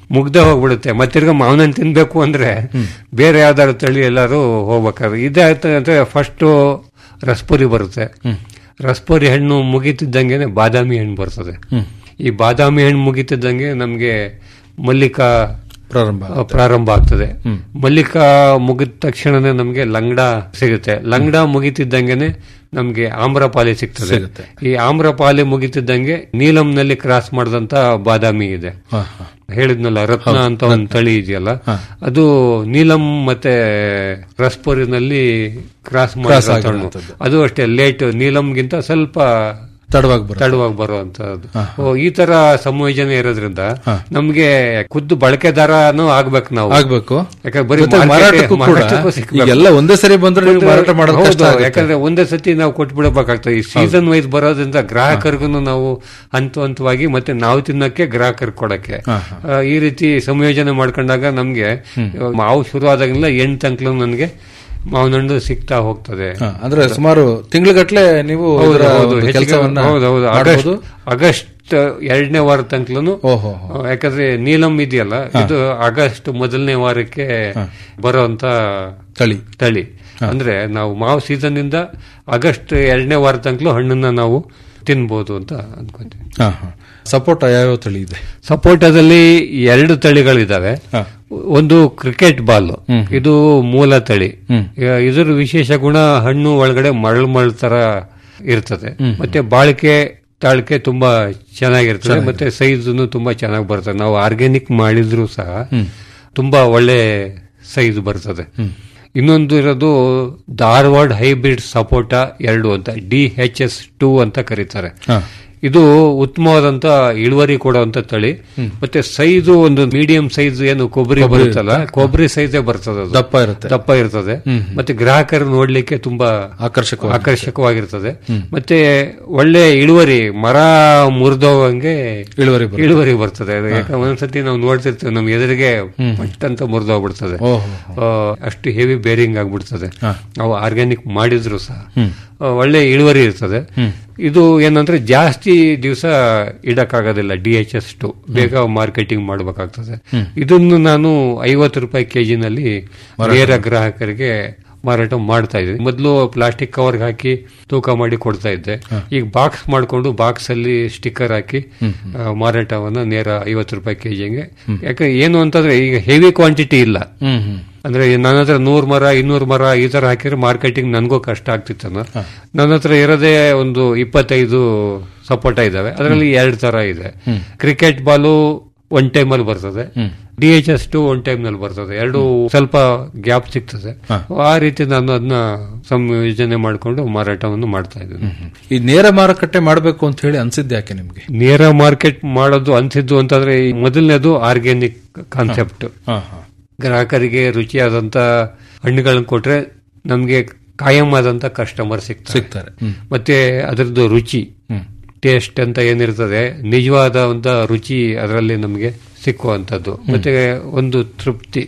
ಮುಗ್ದೆ ಹೋಗ್ಬಿಡುತ್ತೆ ಮತ್ತೆ ತಿರ್ಗಾ ಮಾವಿನ ಹಣ್ಣು ತಿನ್ಬೇಕು ಅಂದ್ರೆ ಬೇರೆ ಯಾವ್ದಾದ್ರು ತಳಿ ಎಲ್ಲರೂ ಹೋಗ್ಬೇಕಾದ್ರೆ ಇದಾಯ್ತು ಅಂದ್ರೆ ಫಸ್ಟ್ ರಸ್ಪುರಿ ಬರುತ್ತೆ ರಸ್ಪುರಿ ಹಣ್ಣು ಮುಗಿತಿದ್ದಂಗೆನೆ ಬಾದಾಮಿ ಹಣ್ಣು ಬರ್ತದೆ ಈ ಬಾದಾಮಿ ಹಣ್ಣು ಮುಗಿತಿದ್ದಂಗೆ ನಮ್ಗೆ ಮಲ್ಲಿಕಾ ಪ್ರಾರಂಭ ಆ, ಪ್ರಾರಂಭ ಆಗ್ತದೆ ಮಲ್ಲಿಕಾ ಮುಗಿದ ತಕ್ಷಣನೇ ನಮ್ಗೆ ಲಂಗಡ ಸಿಗುತ್ತೆ ಲಂಗಡ ಮುಗಿತಿದ್ದಂಗೆನೆ ನಮ್ಗೆ ಆಮ್ರಪಾಲಿ ಸಿಗ್ತದೆ ಸಿಗುತ್ತೆ. ಈ ಆಮ್ರಪಾಲಿ ಮುಗಿತಿದ್ದಂಗೆ ನೀಲಂನಲ್ಲಿ ಕ್ರಾಸ್ ಮಾಡಿದಂತ ಬಾದಾಮಿ ಇದೆ ಹಾ, ಹಾ. ಹೇಳಿದ್ನಲ್ಲ ರತ್ನ ಅಂತ ಒಂದು ತಳಿ ಇದೆಯಲ್ಲ ಅದು ನೀಲಂ ಮತ್ತೆ ರಸ್ಪುರಿನಲ್ಲಿ ಕ್ರಾಸ್ ಮಾಡಿರೋ ಹಣ್ಣು ಆಗಿರುವಂಥದ್ದು. ಅದು ಅಷ್ಟೇ ಲೇಟ್ ನೀಲಂಗಿಂತ ಸ್ವಲ್ಪ ತಡವಾಗಿ ಬರುತ್ತೆ ತಡವಾಗಿ ಬರುವಂತದ್ದು ಓ, ಈ ತರ ಸಂಯೋಜನೆ ಇರೋದ್ರಿಂದ ನಮ್ಗೆ ಖುದ್ದು ಬಳಕೆದಾರನೂ ಆಗ್ಬೇಕು ನಾವು ಆಗ್ಬೇಕು ಯಾಕಂದ್ರೆ ಬರೀ ಜೊತೆಗೆ ಮಾರ್ಕೆಟ್- ಮಾರಾಟಕ್ಕೂ ಕೂಡ ಮಾರಾಟಕ್ಕೂ ಸಿಕ್ಬೇಕು. ಈಗೆಲ್ಲ ಒಂದೇ ಸರಿ ಬಂದ್ರೆ ನೀವು ಮಾರಾಟ ಮಾಡೋದು ಕಷ್ಟ ಹೌದು, ಆಗುತ್ತೆ. ಯಾಕಂದ್ರೆ ಒಂದೇ ಸತಿ ನಾವು ಕೊಟ್ಬಿಡಬೇಕಾಗ್ತದೆ ಈ ಸೀಸನ್ ವೈಸ್ ಬರೋದ್ರಿಂದ ಗ್ರಾಹಕರಿಗೂ ನಾವು ಹಂತ ಹಂತವಾಗಿ ಮತ್ತೆ ನಾವು ತಿನ್ನಕ್ಕೆ ಗ್ರಾಹಕರಿಗೆ ಕೊಡಕ್ಕೆ ಆ, ಈ ರೀತಿ ಸಂಯೋಜನೆ ಮಾಡ್ಕೊಂಡಾಗ ನಮ್ಗೆ ಮಾವು ಶುರು ಆದಾಗಿಂದ ಎಂಟು ತನಕ ನನಗೆ ಮಾವಿನ ಹಣ್ಣು ಸಿಗ್ತಾ ಹೋಗ್ತದೆ ಹಾ, ಅಂದ್ರೆ ಸುಮಾರು ತಿಂಗಳಗಟ್ಲೆ ನೀವು ಹೌದು, ಇದರ ಹೌದು, ಒಂದು ಹೆಚ್ಚಿಗೆ- ಕೆಲಸವನ್ನ ಹೌದು, ಹೌದು. ಮಾಡಬಹುದು ಆಗಸ್ಟ್ ಆಗಸ್ಟ್ ಎರಡನೇ ವಾರ ತನಕಲೂ ಓಹೋ ಯಾಕಂದ್ರೆ ನೀಲಂ ಇದೆಯಲ್ಲ ಇದು ಆಗಸ್ಟ್ ಮೊದಲನೇ ವಾರಕ್ಕೆ ಬರುವಂತ ತಳಿ ತಳಿ ಅಂದ್ರೆ ನಾವು ಮಾವು ಸೀಸನ್ ಇಂದ ಆಗಸ್ಟ್ ಎರಡನೇ ವಾರ ತನಕಲೂ ಹಣ್ಣನ್ನ ನಾವು ತಿನ್ಬೋದು ಅಂತ ಅನ್ಕೊಂತೀವಿ ಹಾ ಹಾ ಸಪೋಟ ಯಾವ್ಯಾವ ತಳಿ ಇದೆ ಸಪೋಟದಲ್ಲಿ ಎರಡು ತಳಿಗಳಿದಾವೆ ಹಾ. ಒಂದು ಕ್ರಿಕೆಟ್ ಬಾಲ್ ಇದು ಮೂಲ ತಳಿ ಇ- ಇದರ ವಿಶೇಷ ಗುಣ ಹಣ್ಣು ಒಳಗಡೆ ಮರಳು ಮರಳು ತರ ಇರ್ತದೆ ಮತ್ತೆ ಬಾಳಿಕೆ ತಾಳಿಕೆ ತುಂಬಾ ಚೆನ್ನಾಗಿರ್ತದೆ ಮತ್ತೆ ಸೈಜ್ ತುಂಬಾ ಚೆನ್ನಾಗಿ ಬರ್ತದೆ ನಾವು ಆರ್ಗ್ಯಾನಿಕ್ ಮಾಡಿದ್ರು ಸಹ ತುಂಬಾ ಒಳ್ಳೆ ಸೈಜ್ ಬರ್ತದೆ ಇನ್ನೊಂದು ಇರೋದು ಧಾರವಾಡ ಹೈಬ್ರಿಡ್ ಸಪೋಟ ಎರಡು ಅಂತ ಡಿ ಎಚ್ ಎಸ್ ಟೂ ಅಂತ ಕರೀತಾರೆ ಹಾ. ಇದು ಉತ್ತಮವಾದಂತ ಇಳುವರಿ ಕೊಡುವಂತ ತಳಿ ಮತ್ತೆ ಸೈಜು ಒಂದು ಮೀಡಿಯಂ ಸೈಜ್ ಏನು ಕೊಬ್ಬರಿ ಬರುತ್ತಲ್ಲ ಕೊಬ್ಬರಿ ಸೈಜೇ ಬರ್ತದೆ ಅದು ದಪ್ಪ ಇರುತ್ತೆ ದಪ್ಪ ಇರ್ತದೆ ಮತ್ತೆ ಗ್ರಾಹಕರು ನೋಡ್ಲಿಕ್ಕೆ ತುಂಬಾ ಆಕರ್ಷಕ ಆಕರ್ಷಕವಾಗಿರ್ತದೆ ಮತ್ತೆ ಒಳ್ಳೆ ಇಳುವರಿ ಮರ ಮುರಿದೋಗಂಗೆ ಇಳುವರಿ ಬರುತ್ತೆ. ಇಳುವರಿ ಬರ್ತದೆ ಅದು ಯಾಕಂದ್ರೆ ಒಂದ್ಸತಿ ನಾವು ನೋಡ್ತಿರ್ತೀವಿ ನಮ್ ಎದುರಿಗೆ ಮಟ್ಟಂತ ಮುರಿದೋಗ್ಬಿಡ್ತದೆ ಓಹೋ ಆ, ಅಷ್ಟು ಹೆವಿ ಬೇರಿಂಗ್ ಆಗ್ಬಿಡ್ತದೆ ನಾವು ಆರ್ಗ್ಯಾನಿಕ್ ಮಾಡಿದ್ರು ಸಹ ಆ, ಒಳ್ಳೆ ಇಳುವರಿ ಇರ್ತದೆ ಇದು ಏನಂದ್ರೆ ಜಾಸ್ತಿ ದಿವಸ ಇಡಕ್ಕಾಗೋದಿಲ್ಲ ಡಿ ಎಚ್ ಎಸ್ ಟು ಬೇಗ ಮಾರ್ಕೆಟಿಂಗ್ ಮಾಡಬೇಕಾಗ್ತದೆ ಇದನ್ನು ನಾನು ಐವತ್ತು ರೂಪಾಯಿ ಕೆಜಿನಲ್ಲಿ ನೇರ ಗ್ರಾಹಕರಿಗೆ ಮಾರಾಟ ಮಾಡ್ತಾ ಇದ್ದೆ ಮೊದಲು ಪ್ಲಾಸ್ಟಿಕ್ ಕವರ್ಗೆ ಹಾಕಿ ತೂಕ ಮಾಡಿ ಕೊಡ್ತಾ ಇದ್ದೆ ಈಗ ಬಾಕ್ಸ್ ಮಾಡ್ಕೊಂಡು ಬಾಕ್ಸ್ ಅಲ್ಲಿ ಸ್ಟಿಕ್ಕರ್ ಹಾಕಿ ಆ, ಮಾರಾಟವನ್ನ ನೇರ ಐವತ್ತು ರೂಪಾಯಿ ಕೆಜಿಗೆ ಯಾಕೆ ಏನು ಅಂತಂದ್ರೆ ಈಗ ಹೆವಿ ಕ್ವಾಂಟಿಟಿ ಇಲ್ಲ ಹ್ಮ್ ಹ್ಮ್ ಅಂದ್ರೆ ನನ್ನ ಹತ್ರ ನೂರ್ ಮರ ಇನ್ನೂರು ಮರ ಈ ತರ ಹಾಕಿದ್ರೆ ಮಾರ್ಕೆಟಿಂಗ್ ನನಗೂ ಕಷ್ಟ ಆಗ್ತಿತ್ತನ ನನ್ನ ಹತ್ರ ಇರೋದೇ ಒಂದು ಇಪ್ಪತ್ತೈದು ಸಪೋಟ ಇದಾವೆ ಅದರಲ್ಲಿ ಎರಡು ತರ ಇದೆ ಕ್ರಿಕೆಟ್ ಬಾಲು ಒನ್ ಟೈಮ್ ಅಲ್ಲಿ ಬರ್ತದೆ D H S two one time ನಲ್ಲಿ ಬರ್ತದೆ ಎರಡು ಸ್ವಲ್ಪ ಗ್ಯಾಪ್ ಸಿಗ್ತದೆ ಆ ರೀತಿ ನಾನು ಅದನ್ನ ಸಂಯೋಜನೆ ಮಾಡಿಕೊಂಡು ಮಾರಾಟವನ್ನು ಮಾಡ್ತಾ ಇದ್ದೀನಿ ಈ ನೇರ ಮಾರುಕಟ್ಟೆ ಮಾಡಬೇಕು ಅಂತ ಹೇಳಿ ಅನ್ಸಿದ್ದೆ ಯಾಕೆ ನಿಮ್ಗೆ ನೇರ ಮಾರ್ಕೆಟ್ ಮಾಡೋದು ಅನ್ಸಿದ್ದು ಅಂತಂದ್ರೆ ಈ ಮೊದಲನೇದು ಆರ್ಗ್ಯಾನಿಕ್ ಕಾನ್ಸೆಪ್ಟ್ ಹಾ ಹಾ ಗ್ರಾಹಕರಿಗೆ ರುಚಿಯಾದಂತ ಹಣ್ಣುಗಳನ್ನು ಕೊಟ್ರೆ ನಮಗೆ ಕಾಯಂ ಆದಂತ ಕಸ್ಟಮರ್ ಸಿಗ್ತಾರೆ ಸಿಗ್ತಾರೆ ಹ್ಮ್. ಮತ್ತೆ ಅದರದ್ದು ರುಚಿ ಟೇಸ್ಟ್ ಅಂತ ಏನಿರ್ತದೆ ನಿಜವಾದ ಒಂದು ರುಚಿ ಅದರಲ್ಲಿ ನಮಗೆ ಸಿಕ್ಕುವಂತದ್ದು ಮತ್ತೆ ಒಂದು ತೃಪ್ತಿ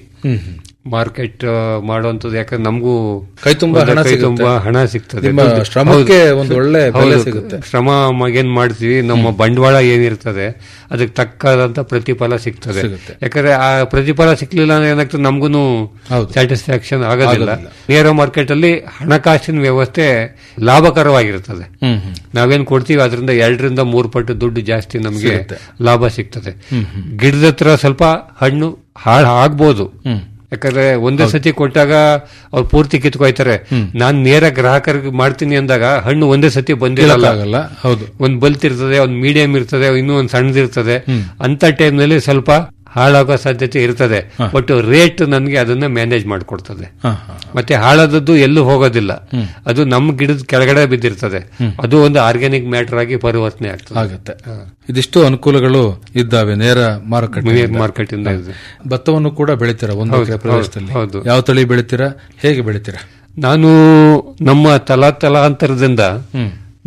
ಮಾರ್ಕೆಟ್ ಮಾಡುವಂತದ್ದು ಯಾಕಂದ್ರೆ ನಮಗೂ ಕೈ ತುಂಬಾ ಒಂದು ಹಣ ಕೈ ಸಿಗುತ್ತೆ. ತುಂಬಾ ಹಣ ಸಿಗ್ತದೆ ನಿಮ್ಮ ದುಡ್ಡು- ಶ್ರಮಕ್ಕೆ ಹೌದು. ಒಂದು ಒಳ್ಳೆ ಬೆಲೆ ಹೌದು. ಸಿಗುತ್ತೆ. ಶ್ರಮ ಮ- ಏನ್ ಮಾಡ್ತೀವಿ ನಮ್ಮ ಬಂಡವಾಳ ಏನಿರ್ತದೆ ಅದಕ್ಕೆ ತಕ್ಕಾದಂತ ಪ್ರತಿಫಲ ಸಿಗ್ತದೆ ಸಿಗುತ್ತೆ. ಯಾಕಂದ್ರೆ ಆ ಪ್ರತಿಫಲ ಸಿಕ್ಲಿಲ್ಲ ಅಂದ್ರೆ ಏನಾಗ್ತದೆ ನಮ್ಗೂ ಹೌದು. ಸ್ಯಾಟಿಸ್ಫ್ಯಾಕ್ಷನ್ ಆಗೋದಿಲ್ಲ ನೇರ ಮಾರ್ಕೆಟ್ ಅಲ್ಲಿ ಹಣಕಾಸಿನ ವ್ಯವಸ್ಥೆ ಲಾಭಕರವಾಗಿರ್ತದೆ ಹ್ಮ್ ಹ್ಮ್ ನಾವೇನ್ ಕೊಡ್ತೀವಿ ಅದರಿಂದ ಎರಡರಿಂದ ಮೂರು ಪಟ್ಟು ದುಡ್ಡು ಜಾಸ್ತಿ ನಮಗೆ ಸಿಗುತ್ತೆ. ಲಾಭ ಸಿಗ್ತದೆ ಗಿಡದ ಹತ್ರ ಸ್ವಲ್ಪ ಹಣ್ಣು ಹಾಳು ಆಗ್ಬೋದು ಯಾಕಂದ್ರೆ ಒಂದೇ ಸತಿ ಕೊಟ್ಟಾಗ ಅವ್ರು ಪೂರ್ತಿ ಕಿತ್ಕೊಯ್ತಾರೆ ನಾನ್ ನೇರ ಗ್ರಾಹಕರಿಗೆ ಮಾಡ್ತೀನಿ ಅಂದಾಗ ಹಣ್ಣು ಒಂದೇ ಸತಿ ಬಂದಿರಲ್ಲ ಆಗಲ್ಲ ಹೌದು ಒಂದ್ ಬಲ್ತ್ ಇರ್ತದೆ ಒಂದ್ ಮೀಡಿಯಂ ಇರ್ತದೆ ಇನ್ನೂ ಒಂದ್ ಸಣ್ಣದಿರ್ತದೆ ಅಂತ ಟೈಮ್ನಲ್ಲಿ ಸ್ವಲ್ಪ ಹಾಳಾಗೋ ಸಾಧ್ಯತೆ ಇರ್ತದೆ ಬಟ್ ರೇಟ್ ನನಗೆ ಅದನ್ನ ಮ್ಯಾನೇಜ್ ಮಾಡ್ಕೊಡ್ತದೆ ಹಾ ಹಾ ಮತ್ತೆ ಹಾಳಾದದ್ದು ಎಲ್ಲೂ ಹೋಗೋದಿಲ್ಲ ಅದು ನಮ್ಮ ಗಿಡದ ಕೆಳಗಡೆ ಬಿದ್ದಿರ್ತದೆ ಅದು ಒಂದು ಆರ್ಗ್ಯಾನಿಕ್ ಮ್ಯಾಟರ್ ಆಗಿ ಪರಿವರ್ತನೆ ಆಗ್ತದೆ ಆಗತ್ತೆ ಇದಿಷ್ಟು ಅನುಕೂಲಗಳು ಇದ್ದಾವೆ ನೇರ ಮಾರುಕಟ್ಟೆ ಮಾರ್ಕೆಟ್ ಇಂದ ಇದೆ ಭತ್ತವನ್ನು ಕೂಡ ಬೆಳಿತೀರಾ ಒಂದು ಎಕರೆ ಪ್ರದೇಶದಲ್ಲಿ ಹೌದು. ಯಾವ ತಳಿ ಬೆಳಿತೀರಾ ಹೇಗೆ ಬೆಳಿತೀರಾ ನಾನು ನಮ್ಮ ತಲಾ ತಲಾಂತರದಿಂದ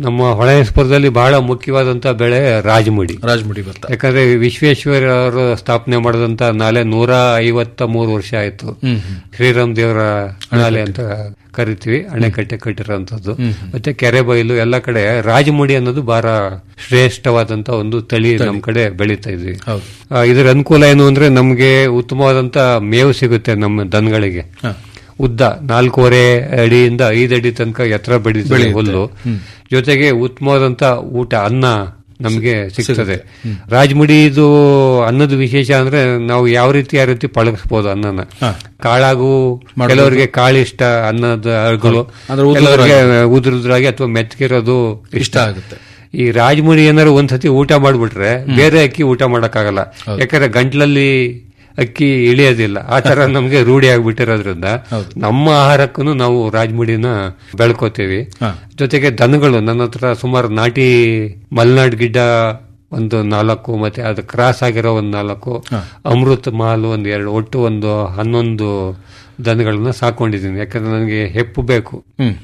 ನಮ್ಮ ಹೊಳೆಸ್ಪುರದಲ್ಲಿ ಬಹಳ ಮುಖ್ಯವಾದಂತ ಬೆಳೆ ರಾಜಮುಡಿ ರಾಜಮುಡಿ ಭತ್ತ ಯಾಕಂದ್ರೆ ವಿಶ್ವೇಶ್ವರ ಅವರು ಸ್ಥಾಪನೆ ಮಾಡಿದಂತ ನಾಲೆ ನೂರ ಐವತ್ತ ಮೂರು ವರ್ಷ ಆಯ್ತು ಶ್ರೀರಾಮ್ ದೇವರ ನಾಲೆ ಅಂತ ಕರಿತೀವಿ ಅಣೆಕಟ್ಟೆ ಕಟ್ಟಿರೋಂಥದ್ದು ಮತ್ತೆ ಕೆರೆ ಬೈಲು ಎಲ್ಲ ಕಡೆ ರಾಜಮುಡಿ ಅನ್ನೋದು ಬಹಳ ಶ್ರೇಷ್ಠವಾದಂತ ಒಂದು ತಳಿ ನಮ್ ಕಡೆ ಬೆಳೀತಾ ಇದ್ವಿ ಹೌದು. ಆ, ಇದರ ಅನುಕೂಲ ಏನು ಅಂದ್ರೆ ನಮ್ಗೆ ಉತ್ತಮವಾದಂತ ಮೇವು ಸಿಗುತ್ತೆ ನಮ್ಮ ದನಗಳಿಗೆ ಉದ್ದ ನಾಲ್ಕೂವರೆ ಅಡಿಯಿಂದ ಐದು ಅಡಿ ತನಕ ಎತ್ತರ ಬೆಳೀತದೆ ಹುಲ್ಲು ಜೊತೆಗೆ ಉತ್ತಮವಾದಂತ ಊಟ ಅನ್ನ ನಮ್ಗೆ ಸಿಗ್ತದೆ ರಾಜಮುಡಿ ಇದು ಅನ್ನದ ವಿಶೇಷ ಅಂದ್ರೆ ನಾವು ಯಾವ ರೀತಿ ಯಾವ ರೀತಿ ಪಳಗಿಸ್ಬೋದು ಅನ್ನನ ಕಾಳಾಗು ಕೆಲವರಿಗೆ ಕಾಳಿಷ್ಟ ಅನ್ನದ ಅಳುಗಳು ಅಂದ್ರೆ ಉದುರು ಕೆಲವರಿಗೆ ಉದುರುದ್ರಾಗಿ ಅಥವಾ ಮೆತ್ತಗಿರೋದು ಇಷ್ಟ ಆಗುತ್ತೆ ಈ ರಾಜಮುಡಿ ಏನಾದ್ರು ಒಂದ್ಸತಿ ಊಟ ಮಾಡ್ಬಿಟ್ರೆ ಬೇರೆ ಅಕ್ಕಿ ಊಟ ಮಾಡಕ್ಕಾಗಲ್ಲ ಯಾಕಂದ್ರೆ ಗಂಟ್ಲಲ್ಲಿ ಅಕ್ಕಿ ಇಳಿಯೋದಿಲ್ಲ ಆ ತರ ನಮ್ಗೆ ರೂಢಿ ಆಗ್ಬಿಟ್ಟಿರೋದ್ರಿಂದ ನಮ್ಮ ಆಹಾರಕ್ಕೂ ನಾವು ರಾಜಮುಡಿನ ಬೆಳ್ಕೋತೀವಿ ಜೊತೆಗೆ ದನಗಳು ನನ್ನ ಹತ್ರ ಸುಮಾರು ನಾಟಿ ಮಲ್ನಾಡ್ ಗಿಡ್ಡ ಒಂದು ನಾಲ್ಕು ಮತ್ತೆ ಅದು ಕ್ರಾಸ್ ಆಗಿರೋ ಒಂದು ನಾಲ್ಕು ಅಮೃತ್ ಮಾಲ್ ಒಂದು ಎರಡು ಒಟ್ಟು ಒಂದು ಹನ್ನೊಂದು ದನಗಳನ್ನ ಸಾಕೊಂಡಿದ್ದೀನಿ ಯಾಕಂದ್ರೆ ನನಗೆ ಹೆಪ್ಪು ಬೇಕು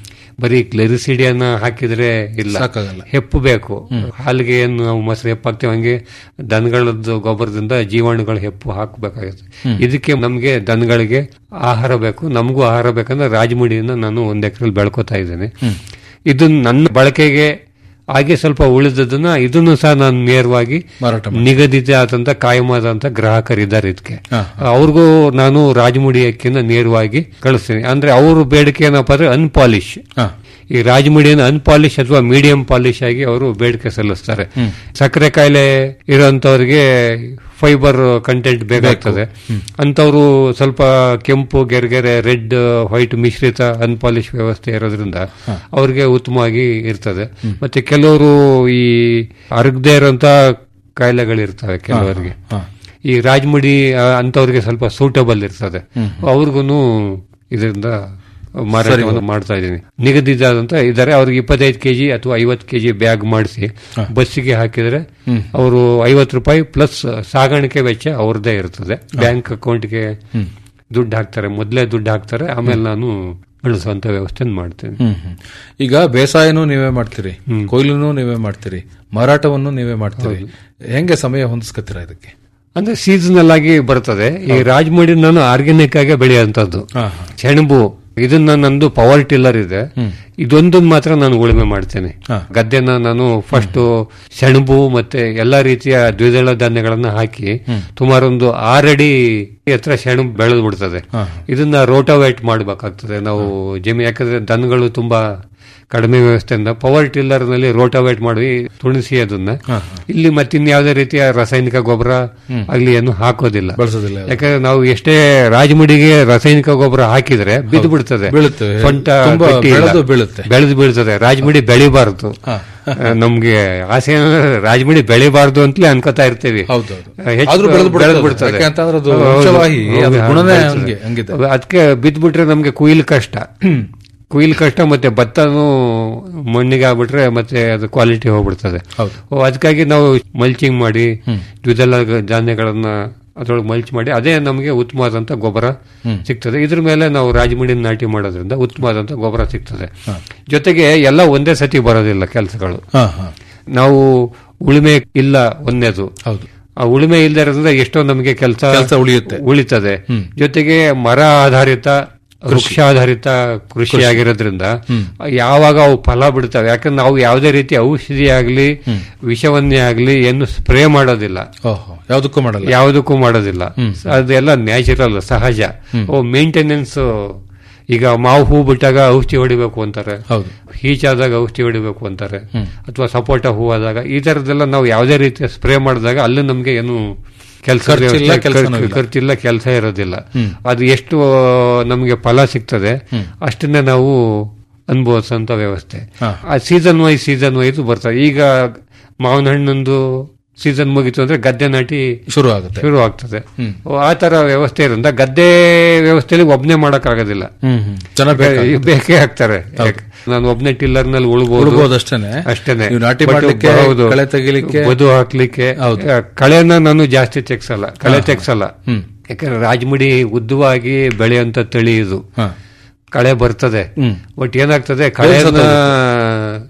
ಬರೀ ಕ್ಲೆರಿಸಿಡಿಯನ್ನ ಹಾಕಿದ್ರೆ ಇಲ್ಲ ಸಾಕಾಗಲ್ಲ. ಹೆಪ್ಪು ಬೇಕು ಹಾಲಿಗೆ ಏನು ನಾವು ಮೊಸರು ಹೆಪ್ಪು ಹಾಕ್ತೇವೆ ಹಂಗೆ ದನಗಳದ್ದು ಗೊಬ್ಬರದಿಂದ ಜೀವಾಣುಗಳು ಹೆಪ್ಪು ಹಾಕಬೇಕಾಗುತ್ತೆ ಇದಕ್ಕೆ ನಮಗೆ ದನಗಳಿಗೆ ಆಹಾರ ಬೇಕು ನಮಗೂ ಆಹಾರ ಬೇಕಂದ್ರೆ ರಾಜಮುಡಿಯನ್ನ ನಾನು ಒಂದ್ ಎಕರೆಲಿ ಬೆಳ್ಕೊತಾ ಇದ್ದೇನೆ ಇದನ್ನ ನನ್ನ ಬಳಕೆಗೆ ಹಾಗೆ ಸ್ವಲ್ಪ ಉಳಿದದನ್ನ ಇದನ್ನು ಸಹ ನಾನು ನೇರವಾಗಿ ಮಾರಾಟ ನಿಗದಿತ ಆದಂತ ಕಾಯಮಾದಂತ ಗ್ರಾಹಕರಿದ್ದಾರೆ ಇದಕ್ಕೆ ಅವ್ರಿಗೂ ನಾನು ರಾಜಮುಡಿ ಅಕ್ಕಿನ ನೇರವಾಗಿ ಕಳಿಸ್ತೀನಿ ಅಂದ್ರೆ ಅವ್ರ ಬೇಡಿಕೆ ಏನಪ್ಪಾ ಅಂದ್ರೆ ಅನ್ಪಾಲಿಶ್ ಹಾ. ಈ ರಾಜಮುಡಿಯನ್ನು ಅನ್ಪಾಲಿಶ್ ಅಥವಾ ಮೀಡಿಯಂ ಪಾಲಿಶ್ ಆಗಿ ಅವರು ಬೇಡಿಕೆ ಸಲ್ಲಿಸ್ತಾರೆ ಸಕ್ಕರೆ ಕಾಯಿಲೆ ಇರೋಂಥವ್ರಿಗೆ ಫೈಬರ್ ಕಂಟೆಂಟ್ ಬೇಕಾಗ್ತದೆ ಅಂತವರು ಸ್ವಲ್ಪ ಕೆಂಪು ಗೆರೆಗೆರೆ ರೆಡ್ ವೈಟ್ ಮಿಶ್ರಿತ ಅನ್ಪಾಲಿಶ್ ವ್ಯವಸ್ಥೆ ಇರೋದ್ರಿಂದ ಅವ್ರಿಗೆ ಉತ್ತಮವಾಗಿ ಇರ್ತದೆ ಮತ್ತೆ ಕೆಲವರು ಈ ಅರಗದೇ ಇರೋಂತ ಕಾಯಿಲೆಗಳಿರ್ತವೆ ಕೆಲವರಿಗೆ ಈ ರಾಜಮುಡಿ ಆ, ಅಂತವ್ರಿಗೆ ಸ್ವಲ್ಪ ಸೂಟಬಲ್ ಇರ್ತದೆ ಅವ್ರಿಗೂ ಇದರಿಂದ ಮಾರಾಟವನ್ನು ಮಾಡ್ತಾ ಇದ್ದೀನಿ ನಿಗದಿತ ಇದ್ದಾರೆ ಅವ್ರಿಗೆ ಇಪ್ಪತ್ತೈದು ಕೆಜಿ ಅಥವಾ ಐವತ್ತು ಕೆಜಿ ಬ್ಯಾಗ್ ಮಾಡಿಸಿ ಬಸ್ಸಿಗೆ ಹಾಕಿದ್ರೆ ಅವರು ಐವತ್ತು ರೂಪಾಯಿ ಪ್ಲಸ್ ಸಾಗಾಣಿಕೆ ವೆಚ್ಚ ಅವ್ರದ್ದೇ ಇರ್ತದೆ ಬ್ಯಾಂಕ್ ಅಕೌಂಟ್ಗೆ ದುಡ್ಡು ಹಾಕ್ತಾರೆ ಮೊದಲೇ ದುಡ್ಡು ಹಾಕ್ತಾರೆ ಆಮೇಲೆ ನಾನು ಕಳಿಸುವಂತ ವ್ಯವಸ್ಥೆ ಮಾಡ್ತೇನೆ ಹ್ಮ್ ಹ್ಮ್. ಈಗ ಬೇಸಾಯನೂ ನೀವೇ ಮಾಡ್ತೀರಿ ಕೊಯ್ಲುನು ನೀವೇ ಮಾಡ್ತೀರಿ ಮಾರಾಟವನ್ನು ನೀವೇ ಮಾಡ್ತೀರಿ ಹೆಂಗೆ ಸಮಯ ಹೊಂದಿಸ್ಕತ್ತೀರಾ ಇದಕ್ಕೆ ಅಂದ್ರೆ ಸೀಸನಲ್ ಆಗಿ ಬರ್ತದೆ ಈ ರಾಜಮುಡಿ ನಾನು ಆರ್ಗ್ಯಾನಿಕ್ ಆಗಿ ಬೆಳೆಯುವಂತದ್ದು ಹಾ, ಸೆಣಬು ಇದನ್ನ ನಂದು ಪವರ್ ಟಿಲ್ಲರ್ ಇದೆ ಇದೊಂದನ್ ಮಾತ್ರ ನಾನು ಉಳುಮೆ ಮಾಡ್ತೇನೆ ಗದ್ದೆನ ನಾನು ಫಸ್ಟ್ ಸೆಣಬು ಮತ್ತೆ ಎಲ್ಲಾ ರೀತಿಯ ದ್ವಿದಳ ಧಾನ್ಯಗಳನ್ನ ಹಾಕಿ ಸುಮಾರು ಒಂದು ಆರಡಿ ಎತ್ತರ ಸೆಣಬು ಬೆಳೆದು ಬಿಡ್ತದೆ ಇದನ್ನ ರೋಟೋವೇಟ್ ಮಾಡಬೇಕಾಗ್ತದೆ ನಾವು ಜಮೀನು ಯಾಕಂದ್ರೆ ದನಗಳು ತುಂಬಾ ಕಡಿಮೆ ವ್ಯವಸ್ಥೆಯಿಂದ ಪವರ್ ಟಿಲ್ಲರ್ ನಲ್ಲಿ ರೋಟೋವೇಟ್ ಮಾಡಿ ತುಣಿಸಿ ಅದನ್ನ ಇಲ್ಲಿ ಮತ್ತಿನ್ಯಾವುದೇ ರೀತಿಯ ರಾಸಾಯನಿಕ ಗೊಬ್ಬರ ಆಗ್ಲಿ ಏನು ಹಾಕೋದಿಲ್ಲ ಬಳಸೋದಿಲ್ಲ ಯಾಕಂದ್ರೆ ನಾವು ಎಷ್ಟೇ ರಾಜಮುಡಿಗೆ ರಾಸಾಯನಿಕ ಗೊಬ್ಬರ ಹಾಕಿದ್ರೆ ಬಿದ್ದು ಬಿಡ್ತದೆ ಬೀಳುತ್ತೆ. ಸೊಂಟ ತುಂಬಾ ಗಟ್ಟಿ ಇಲ್ಲ. ಬೆಳೆದು ಬೀಳುತ್ತೆ. ಬೆಳೆದು ಬೀಳ್ತದೆ ರಾಜಮುಡಿ ಬೆಳಿಬಾರ್ದು ನಮ್ಗೆ ಆಸೆ ಏನಂದ್ರೆ ರಾಜಮುಡಿ ಬೆಳಿಬಾರ್ದು ಅಂತಲೇ ಅನ್ಕೋತಾ ಇರ್ತೀವಿ ಹೌದೌದು. ಹೆಚ್ಚು ಆದ್ರೂ ಬೆಳೆದು ಬಿಡ್ತದೆ. ಬೆಳೆದು ಬಿಡ್ತದೆ. ಯಾಕೆ ಅಂತಂದ್ರೆ ಅದು ಹೌದು. ವಂಶವಾಹಿ, ಅದ್ರ ಹೌದು, ಗುಣನೇ ಬೆಳೆಸ್ತದೆ. ಹಂಗೆ, ಹಂಗಿದೆ. ಅದಕ್ಕೆ ಬಿದ್ದ್ಬಿಟ್ರೆ ನಮ್ಗೆ ಕುಯ್ಲ್ ಕಷ್ಟ ಕುಯ್ಲ್ ಕಷ್ಟ ಮತ್ತೆ ಭತ್ತನೂ ಮಣ್ಣಿಗೆ ಆಗ್ಬಿಟ್ರೆ ಮತ್ತೆ ಅದು ಕ್ವಾಲಿಟಿ ಹೋಗ್ಬಿಡ್ತದೆ ಹೌದು. ಓ, ಅದಕ್ಕಾಗಿ ನಾವು ಮಲ್ಚಿಂಗ್ ಮಾಡಿ ದ್ವಿದಳ ಧಾನ್ಯಗಳನ್ನ ಅದ್ರೊಳಗೆ ಮಲ್ಚ್ ಮಾಡಿ ಅದೇ ನಮಗೆ ಉತ್ತಮವಾದಂತ ಗೊಬ್ಬರ ಸಿಗ್ತದೆ ಇದ್ರ ಮೇಲೆ ನಾವು ರಾಜಮುಡಿ ನಾಟಿ ಮಾಡೋದ್ರಿಂದ ಉತ್ತಮವಾದಂತ ಗೊಬ್ಬರ ಸಿಗ್ತದೆ ಜೊತೆಗೆ ಎಲ್ಲ ಒಂದೇ ಸತಿ ಬರೋದಿಲ್ಲ ಕೆಲಸಗಳು ಹಾ ಹಾ ನಾವು ಉಳುಮೆ ಇಲ್ಲ ಒಂದೇದು ಹೌದು ಆ ಉಳುಮೆ ಇಲ್ಲದೆ ಇರೋದ್ರಿಂದ ಎಷ್ಟೋ ನಮಗೆ ಕೆಲಸ ಕೆಲ್ಸ ಉಳಿಯುತ್ತೆ. ಉಳಿತದೆ ಜೊತೆಗೆ ಮರ ಆಧಾರಿತ ವೃಕ್ಷ ಆಧಾರಿತ ಕೃಷಿ ಆಗಿರೋದ್ರಿಂದ ಯಾವಾಗ ಅವು ಫಲ ಬಿಡ್ತವೆ ಯಾಕಂದ್ರೆ ನಾವು ಯಾವುದೇ ರೀತಿ ಔಷಧಿ ಆಗ್ಲಿ ವಿಷವನ್ನೇ ಆಗ್ಲಿ ಏನು ಸ್ಪ್ರೇ ಮಾಡೋದಿಲ್ಲ ಓಹೋ ಯಾವ್ದಕ್ಕೂ ಮಾಡಲ್ಲ ಯಾವುದಕ್ಕೂ ಮಾಡೋದಿಲ್ಲ ಅದೆಲ್ಲ ನ್ಯಾಚುರಲ್ ಸಹಜ ಓ ಮೇಂಟೆನೆನ್ಸ್ ಈಗ ಮಾವು ಹೂ ಬಿಟ್ಟಾಗ ಔಷಧಿ ಹೊಡಿಬೇಕು ಅಂತಾರೆ ಹೌದು ಹೀಚಾದಾಗ ಔಷಧಿ ಹೊಡಿಬೇಕು ಅಂತಾರೆ ಅಥವಾ ಸಪೋಟ ಹೂ ಆದಾಗ ಈ ತರದೆಲ್ಲ ನಾವು ಯಾವುದೇ ರೀತಿಯ ಸ್ಪ್ರೇ ಮಾಡಿದಾಗ ಅಲ್ಲಿ ನಮ್ಗೆ ಏನು ಕೆಲಸ ಖರ್ಚಿಲ್ಲ, ಕೆಲ್ಸನೂ ಇಲ್ಲ. ಖರ್ಚಿಲ್ಲ ಕೆಲಸ ಇರೋದಿಲ್ಲ ಅದು ಎಷ್ಟು ನಮಗೆ ಫಲ ಸಿಗ್ತದೆ ಅಷ್ಟನ್ನೇ ನಾವು ಅನುಭವಿಸಂತ ವ್ಯವಸ್ಥೆ ಆ ಸೀಸನ್ ವೈಸ್ ಸೀಸನ್ ವೈಸ್ ಬರ್ತದೆ ಈಗ ಮಾವಿನ ಹಣ್ಣೊಂದು ಸೀಸನ್ ಮುಗೀತು ಅಂದ್ರೆ ಗದ್ದೆ ನಾಟಿ ಶುರು ಆಗುತ್ತೆ ಶುರು ಆಗ್ತದೆ ಆ ತರ ವ್ಯವಸ್ಥೆ ಇರೋದ್ರಿಂದ ಗದ್ದೆ ವ್ಯವಸ್ಥೆಯಲ್ಲಿ ಒಬ್ನೇ ಮಾಡಕ್ ಆಗೋದಿಲ್ಲ ಹ್ಮ್ ಹ್ಮ್ ಜನ ಬೇಕು ಬೇಕೇ ಆಗ್ತಾರೆ ಯಾಕೆ? ನಾನು ಒಬ್ನೇ ಟಿಲ್ಲರ್ ನಲ್ಲಿ ಉಳ್ಬೋದು ಉಳ್ಬೋದು ಅಷ್ಟೇನೆ. ಅಷ್ಟೇನೆ ನೀವು ನಾಟಿ But ಮಾಡ್ಲಿಕ್ಕೆ, ಹೌದು. ಕಳೆ ತೆಗಿಲಿಕ್ಕೆ. ಬದು ಹಾಕ್ಲಿಕ್ಕೆ ಹೌದು. ಆ, ಕಳೆನ ನಾನು ಜಾಸ್ತಿ ತೆಗ್ಸಲ್ಲ ಕಳೆ ತೆಗ್ಸಲ್ಲ ಯಾಕಂದ್ರೆ ರಾಜಮುಡಿ ಉದ್ದವಾಗಿ ಬೆಳೆಯುವಂತ ತಳಿ ಇದು ಹಾ. ಕಳೆ ಬರ್ತದೆ ಬಟ್ ಏನಾಗ್ತದೆ ಕಳೆನ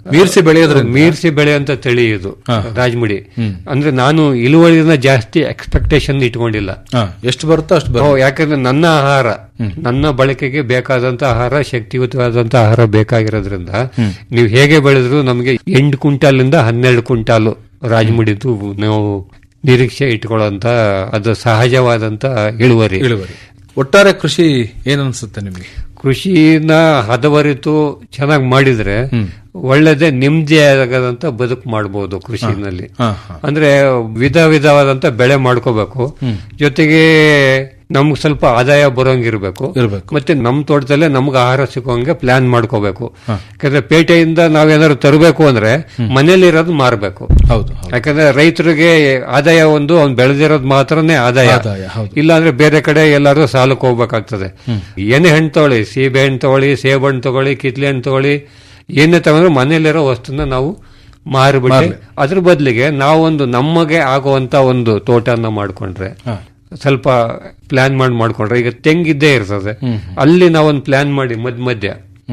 ಮೀರಿಸಿ ಬೆಳೆಯೋದ್ರಿಂದ ಮೀರಿಸಿ ಬೆಳೆಯುವಂತ ತಳಿ ಇದು ರಾಜಮುಡಿ ಅಂದ್ರೆ ನಾನು ಇಳುವರಿನ ಜಾಸ್ತಿ ಎಕ್ಸ್ಪೆಕ್ಟೇಷನ್ ಇಟ್ಕೊಂಡಿಲ್ಲ ಹಾ, ಎಷ್ಟು ಬರುತ್ತೋ ಅಷ್ಟು ಓ, ಬರುತ್ತೆ ಯಾಕಂದ್ರೆ ನನ್ನ ಆಹಾರ ನನ್ನ ಬಳಕೆಗೆ ಬೇಕಾದಂತ ಆಹಾರ ಶಕ್ತಿಯುತವಾದಂತ ಆಹಾರ ಬೇಕಾಗಿರೋದ್ರಿಂದ ನೀವು ಹೇಗೆ ಬೆಳೆದ್ರು ನಮಗೆ ಎಂಟು ಕ್ವಿಂಟಾಲಿಂದ ಹನ್ನೆರಡು ಕ್ವಿಂಟಾಲು ರಾಜಮುಡಿದು ನಾವು ನಿರೀಕ್ಷೆ ಇಟ್ಕೊಳ್ಳೋಂತ ಅದು ಸಹಜವಾದಂತ ಇಳುವರಿ ಇಳುವರಿ ಒಟ್ಟಾರೆ ಕೃಷಿ ಏನನ್ಸುತ್ತೆ ನಿಮಗೆ ಕೃಷಿನ ಹದವರಿತು ಚೆನ್ನಾಗಿ ಮಾಡಿದ್ರೆ ಒಳ್ಳೇದೇ ನೆಮ್ಮದಿಯಾಗದಂತ ಬದುಕು ಮಾಡಬಹುದು ಕೃಷಿನಲ್ಲಿ ಹಾ, ಹಾ. ಅಂದ್ರೆ ವಿಧ ವಿಧವಾದಂತ ಬೆಳೆ ಮಾಡ್ಕೋಬೇಕು ಜೊತೆಗೆ ನಮ್ಗೆ ಸ್ವಲ್ಪ ಆದಾಯ ಬರೋಂಗಿರ್ಬೇಕು ಇರ್ಬೇಕು. ಮತ್ತೆ ನಮ್ ತೋಟದಲ್ಲೇ ನಮ್ಗೆ ಆಹಾರ ಸಿಗೋಂಗೆ ಪ್ಲಾನ್ ಮಾಡ್ಕೋಬೇಕು ಯಾಕಂದ್ರೆ ಪೇಟೆಯಿಂದ ನಾವೇನಾದ್ರು ತರಬೇಕು ಅಂದ್ರೆ ಮನೇಲಿರೋದು ಮಾರಬೇಕು ಹೌದು ಹೌದು ಯಾಕಂದ್ರೆ ರೈತರಿಗೆ ಆದಾಯ ಒಂದು ಅವ್ನು ಬೆಳೆದಿರೋದು ಮಾತ್ರನೇ ಆದಾಯ ಆದಾಯ, ಹೌದು. ಇಲ್ಲಾಂದ್ರೆ ಬೇರೆ ಕಡೆ ಎಲ್ಲಾದ್ರೂ ಸಾಲಕ್ಕೆ ಹೋಗ್ಬೇಕಾಗ್ತದೆ ಏನೇ ಹಣ್ಣು ತಗೊಳ್ಳಿ ಸೀಬೆ ಹಣ್ಣು ತಗೊಳ್ಳಿ ಸೇಬು ಹಣ್ಣು ತಗೊಳ್ಳಿ ಕಿತ್ಲೆ ಹಣ್ಣು ತಗೊಳ್ಳಿ ಏನೇ ತಗೊಂಡ್ರೆ ಮನೇಲಿರೋ ವಸ್ತುನ ನಾವು ಮಾರಿಬಿಟ್ಟು ಅದ್ರ ಬದಲಿಗೆ ನಾವೊಂದು ನಮಗೆ ಆಗುವಂತ ಒಂದು ತೋಟನ ಮಾಡ್ಕೊಂಡ್ರೆ ಹಾ. ಸ್ವಲ್ಪ ಪ್ಲಾನ್ ಮಾಡಿ ಮಾಡ್ಕೊಂಡ್ರೆ ಈಗ ತೆಂಗಿದ್ದೇ ಇರ್ತದೆ ಅಲ್ಲಿ ನಾವೊಂದು ಪ್ಲಾನ್ ಮಾಡಿ ಮಧ್ಯ ಮಧ್ಯ